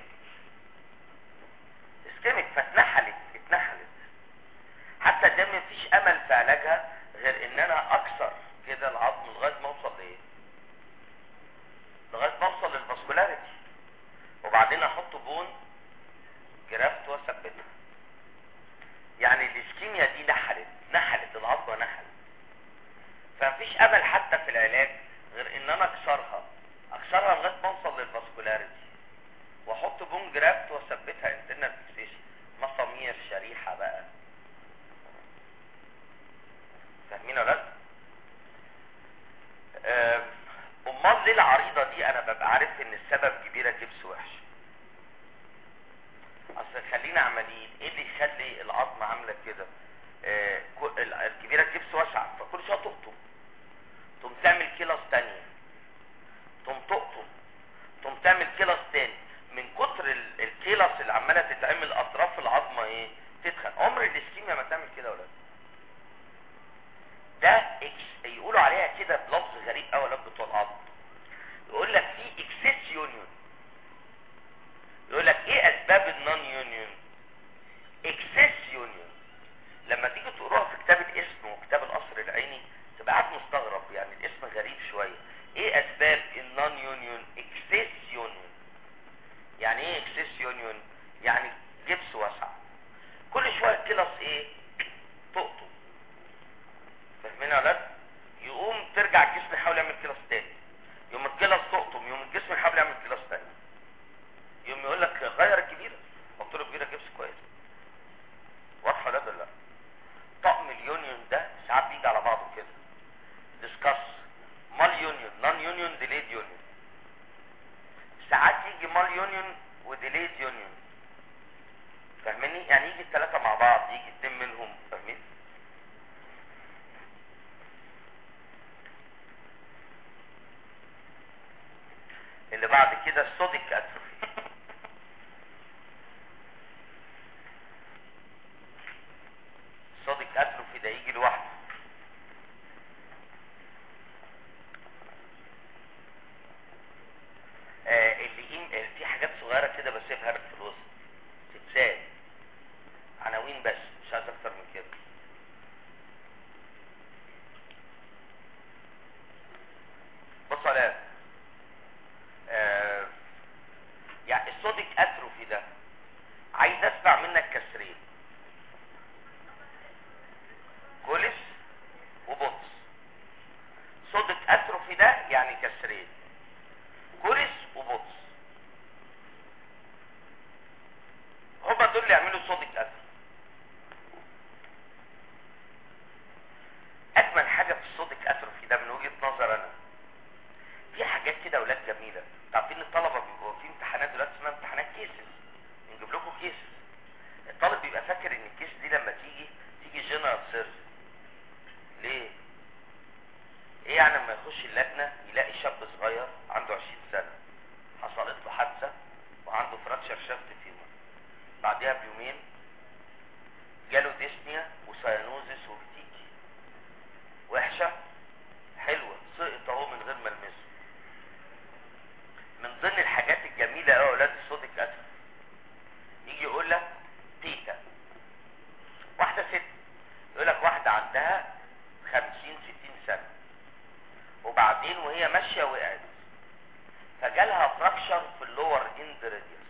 اسكيميك فاتنحلت اتنحلت حتى ده مفيش امل في علاجها غير ان انا اكسر كده العظم لغايه ما اوصل لايه لغايه ما اوصل للفاسكولاريتي وبعدين احط بون جرافت واثبتها يعني الاسكيميا دي نحلت نحلت العظمه نحلت فمفيش امل حتى في العلاج غير ان انا اكسرها اكسرها لغايه ما اوصل للفاسكولاريتي واحط بون جرافت واثبتها انترنال فيكسيشن مسامير شريحه بقى فاهمين ولا لا آم، امال ليه العريضه دي انا ببقى عارف ان السبب كبيره جبس وحش اصل خلينا عمليين ايه اللي يخلي العظمه عامله كده آه، كو- ال- الكبيره جبس واسع فكل شويه تقطم تقوم تعمل كيلس تانية تقوم تقطم تقوم تعمل كيلس تاني من كتر ال- الكيلس اللي عماله تتعمل اطراف العظمه ايه تتخن عمر الاسكيميا ما تعمل كده ولا لا ده إكس يقولوا عليها كده بلفظ غريب قوي لفظ بتوع العظم يقول لك في اكسس يونيون يقول لك ايه اسباب النون يونيون اكسس يونيون لما تيجي تقراها في كتاب الاسم وكتاب القصر العيني تبقى قاعد مستغرب يعني الاسم غريب شويه ايه اسباب النون يونيون اكسس يونيون يعني ايه اكسس يونيون يعني جبس واسع كل شويه كلاس ايه تقطم فاهمين يا ولاد يقوم ترجع الجسم يحاول يعمل كلاس تاني يوم الكلاس تقطم يوم الجسم يحاول يعمل كلاس تاني يوم يقول لك غير الكبيره حط له كبيره جبس كويس واضحه ولا لا طقم اليونيون ده ساعات بيجي على بعضه كده ديسكاس مال يونيون نون يونيون ديليد يونيون ساعات يجي مال يونيون وديليد يونيون فاهمني يعني يجي الثلاثه مع بعض يجي اتنين منهم فاهمين اللي بعد كده الصوديك اتروفي الصوديك اتروفي ده يجي لوحده آه اللي إيه آه، في حاجات صغيره كده بسيبها لك في الوسط تتسال عناوين بس مش عايز اكتر من كده بص على آه يعني الصوديك اتروفي ده عايز اسمع منك كسرين كوليس وبوتس صوديك اتروفي ده يعني كسرين كوليس وبوتس هما دول اللي يعملوا صوديك اتروفي اجمل حاجه في الصوديك اتروفي ده من وجهه نظر انا في حاجات كده اولاد جميله انتوا عارفين الطلبه بيبقوا في امتحانات دلوقتي اسمها امتحانات كيسز نجيب لكم كيسز الطالب بيبقى فاكر ان الكيس دي لما تيجي تيجي جنرال سيرجري ليه ايه يعني لما يخش اللجنه يلاقي شاب صغير عنده 20 سنه حصلت له حادثه وعنده فراكشر شافت فيمر بعدها بيومين جاله ديسنيا وسيانوزس وبتيجي وحشه حلوه سقط اهو من غير ما المسه من ضمن الحاجات الجميله قوي اولاد الصوت الكسر يجي يقول لك تيتا واحده ست يقول لك وبعدين وهي ماشيه وقعت فجالها فراكشر في اللور اند راديوس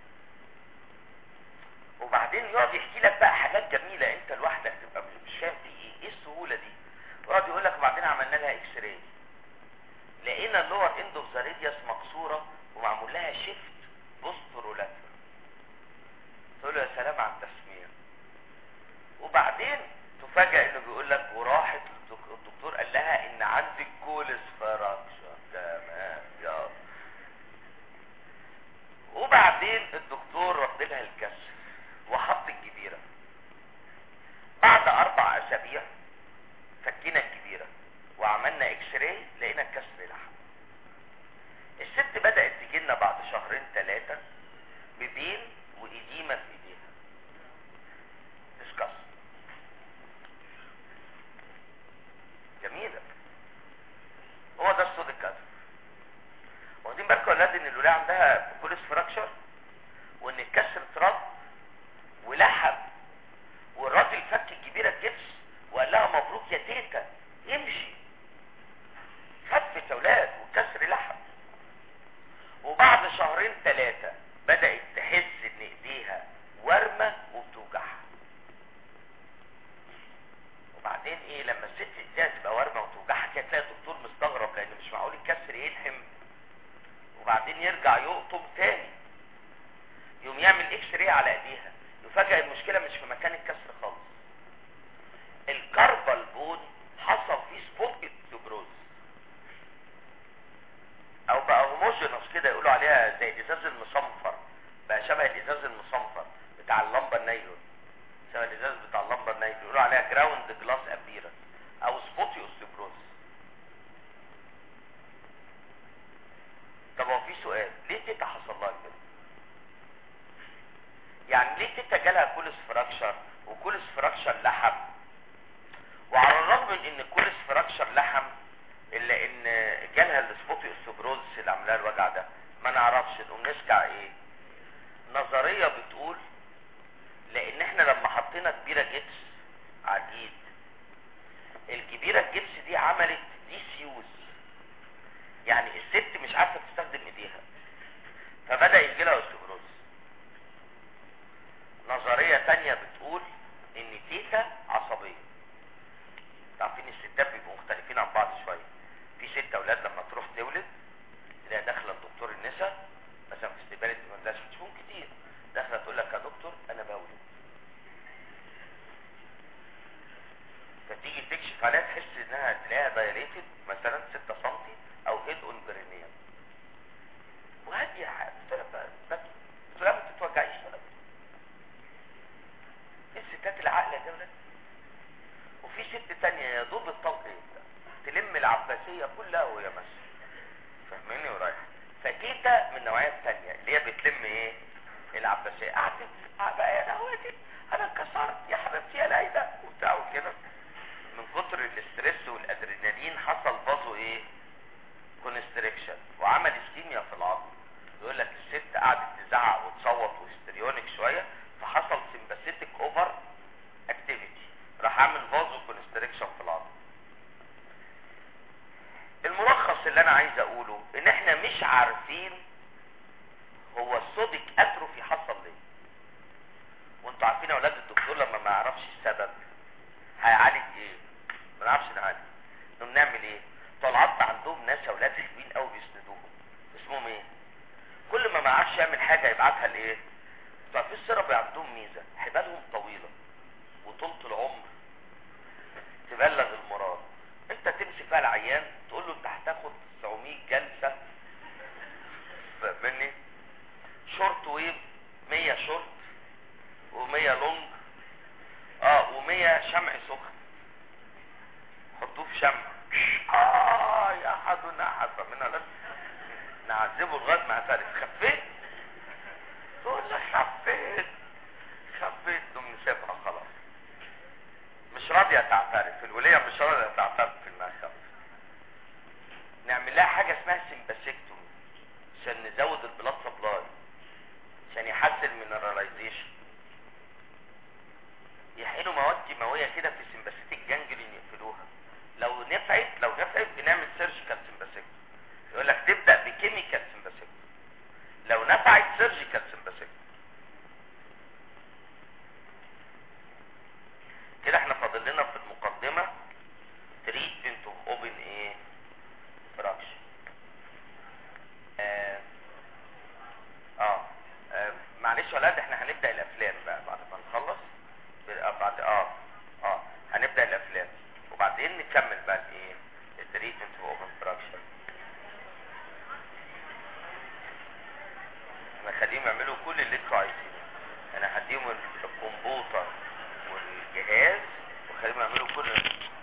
وبعدين يقعد يحكي لك بقى حاجات جميله انت لوحدك تبقى مش فاهم في ايه ايه السهوله دي يقعد يقول لك وبعدين عملنا لها اكس راي لقينا اللور اند اوف ذا راديوس مكسوره ومعمول لها شيفت بوسترولاتر تقول له يا سلام على التسميه وبعدين تفاجئ انه بيقول لك وراحت الدكتور قال لها ان عندك كولس فراكشر تمام يا وبعدين الدكتور رد لها الكسر وحط الجبيره بعد اربع اسابيع فكينا الكبيره وعملنا اكس راي لقينا الكسر لحم الست بدات تجي لنا بعد شهرين ثلاثه ببين وإديمة في ايديها ديسكاس جميلة هو ده الصوت الكذب واخدين بالكم يا ولاد ان الولاية عندها كوليس فراكشر وان الكسر اترد ولحم والراجل فك الكبيرة الجبس وقال لها مبروك يا تيتا امشي خفت يا ولاد والكسر لحم وبعد شهرين ثلاثة بدأت تحس ان ايديها ورمة وبتوجعها وبعدين ايه لما الست ايديها تبقى ورمة وتوجعها كده تلاقي الدكتور مستغرب لان مش معقول الكسر يلحم وبعدين يرجع يقطم تاني يقوم يعمل اكس راي على ايديها يفاجئ المشكلة مش في مكان الكسر خالص الكربال بون حصل فيه سبوت سوبروز او بقى هوموجينوس كده يقولوا عليها زي الازاز المصنفر بقى شبه الازاز المصنفر بتاع اللمبه النايلون شبه الازاز بتاع اللمبه النايلون يقولوا عليها جراوند جلاس ابيرنس او سبوتي اوستيبروز طب هو في سؤال ليه تيتا حصل لها كده يعني ليه تيتا جالها كولس فراكشر وكولس فراكشر لحم وعلى الرغم من ان كولس فراكشر لحم الا ان جالها السبوتي اوستيبروز اللي عاملاها الوجع ده ما نعرفش نقوم نسكع ايه نظرية بتقول لان احنا لما حطينا كبيرة جبس على الايد الكبيرة الجبس دي عملت ديسيوز يعني الست مش عارفة تستخدم ايديها فبدأ يجي لها اوستيبروز نظرية تانية بتقول ان تيتا عصبية عارفين الستات بيبقوا مختلفين عن بعض شوية في ست اولاد لما تروح تولد تلاقي داخله لدكتور النساء مثلا في استقبال الدمرداش بتشوفهم كتير داخله تقول لك يا دكتور انا بولد فتيجي تكشف عليها تحس انها تلاقيها دايليتد مثلا 6 سم او هيد اون برينيوم وهاديه بتقول لها ما تتوجعيش ولا الستات العاقله دي ولاد وفي ست تانية يا دوب الطلق يبدأ تلم العباسية كلها وهي ماشية فاهميني ورايحة فتيتا من النوعية التانية اللي هي بتلم ايه العباسية قعدت بقى يا نهوتي انا اتكسرت يا حبيبتي يا ليلى وبتاع وكده من كتر الاسترس والادرينالين حصل بازو ايه كونستريكشن وعمل اسكيميا في العظم يقول لك الست قعدت تزعق وتصوت وهستريونيك شوية فحصل سمباثيتك اوفر اكتيفيتي راح عامل فازو كونستريكشن في العظم الملخص اللي انا عايز اقوله ان احنا مش عارفين هو الصوديك اتروفي حصل ليه وانتوا عارفين يا اولاد الدكتور لما ما يعرفش السبب هيعالج ايه ما نعرفش نعالج نقوم نعمل ايه بتوع العظم عندهم ناس اولاد حلوين قوي بيسندوهم اسمهم ايه كل ما ما يعرفش يعمل حاجه يبعتها لايه بتوع في السيرابي عندهم ميزه حبالهم طويله وطولة العمر تبلغ المراد انت تمسك بقى العيان تقول له انت هتاخد 900 جلسة مني شورت ويف 100 شورت و100 لونج اه و100 شمع سخن حطوه في شمع اه يا احد احد فمنا لازم نعذبه لغايه ما اعترف خفيت تقول له خفيت خفيت تقوم نسيبها خلاص مش راضية تعترف الولية مش راضية تعترف انها خف نعمل لها حاجة اسمها سمباسيكتومي عشان نزود البلاد سبلاي عشان يحسن المينراليزيشن يحقنوا مواد كيماوية كده في سمباسيتك جانجلين يقفلوها لو نفعت لو نفعت بنعمل سيرجيكال سمباسيكتومي نكمل بقى ايه التريتمنت في اوبن فراكشر انا خليهم يعملوا كل اللي انتوا عايزينه انا هديهم الكمبيوتر والجهاز وخليهم يعملوا كل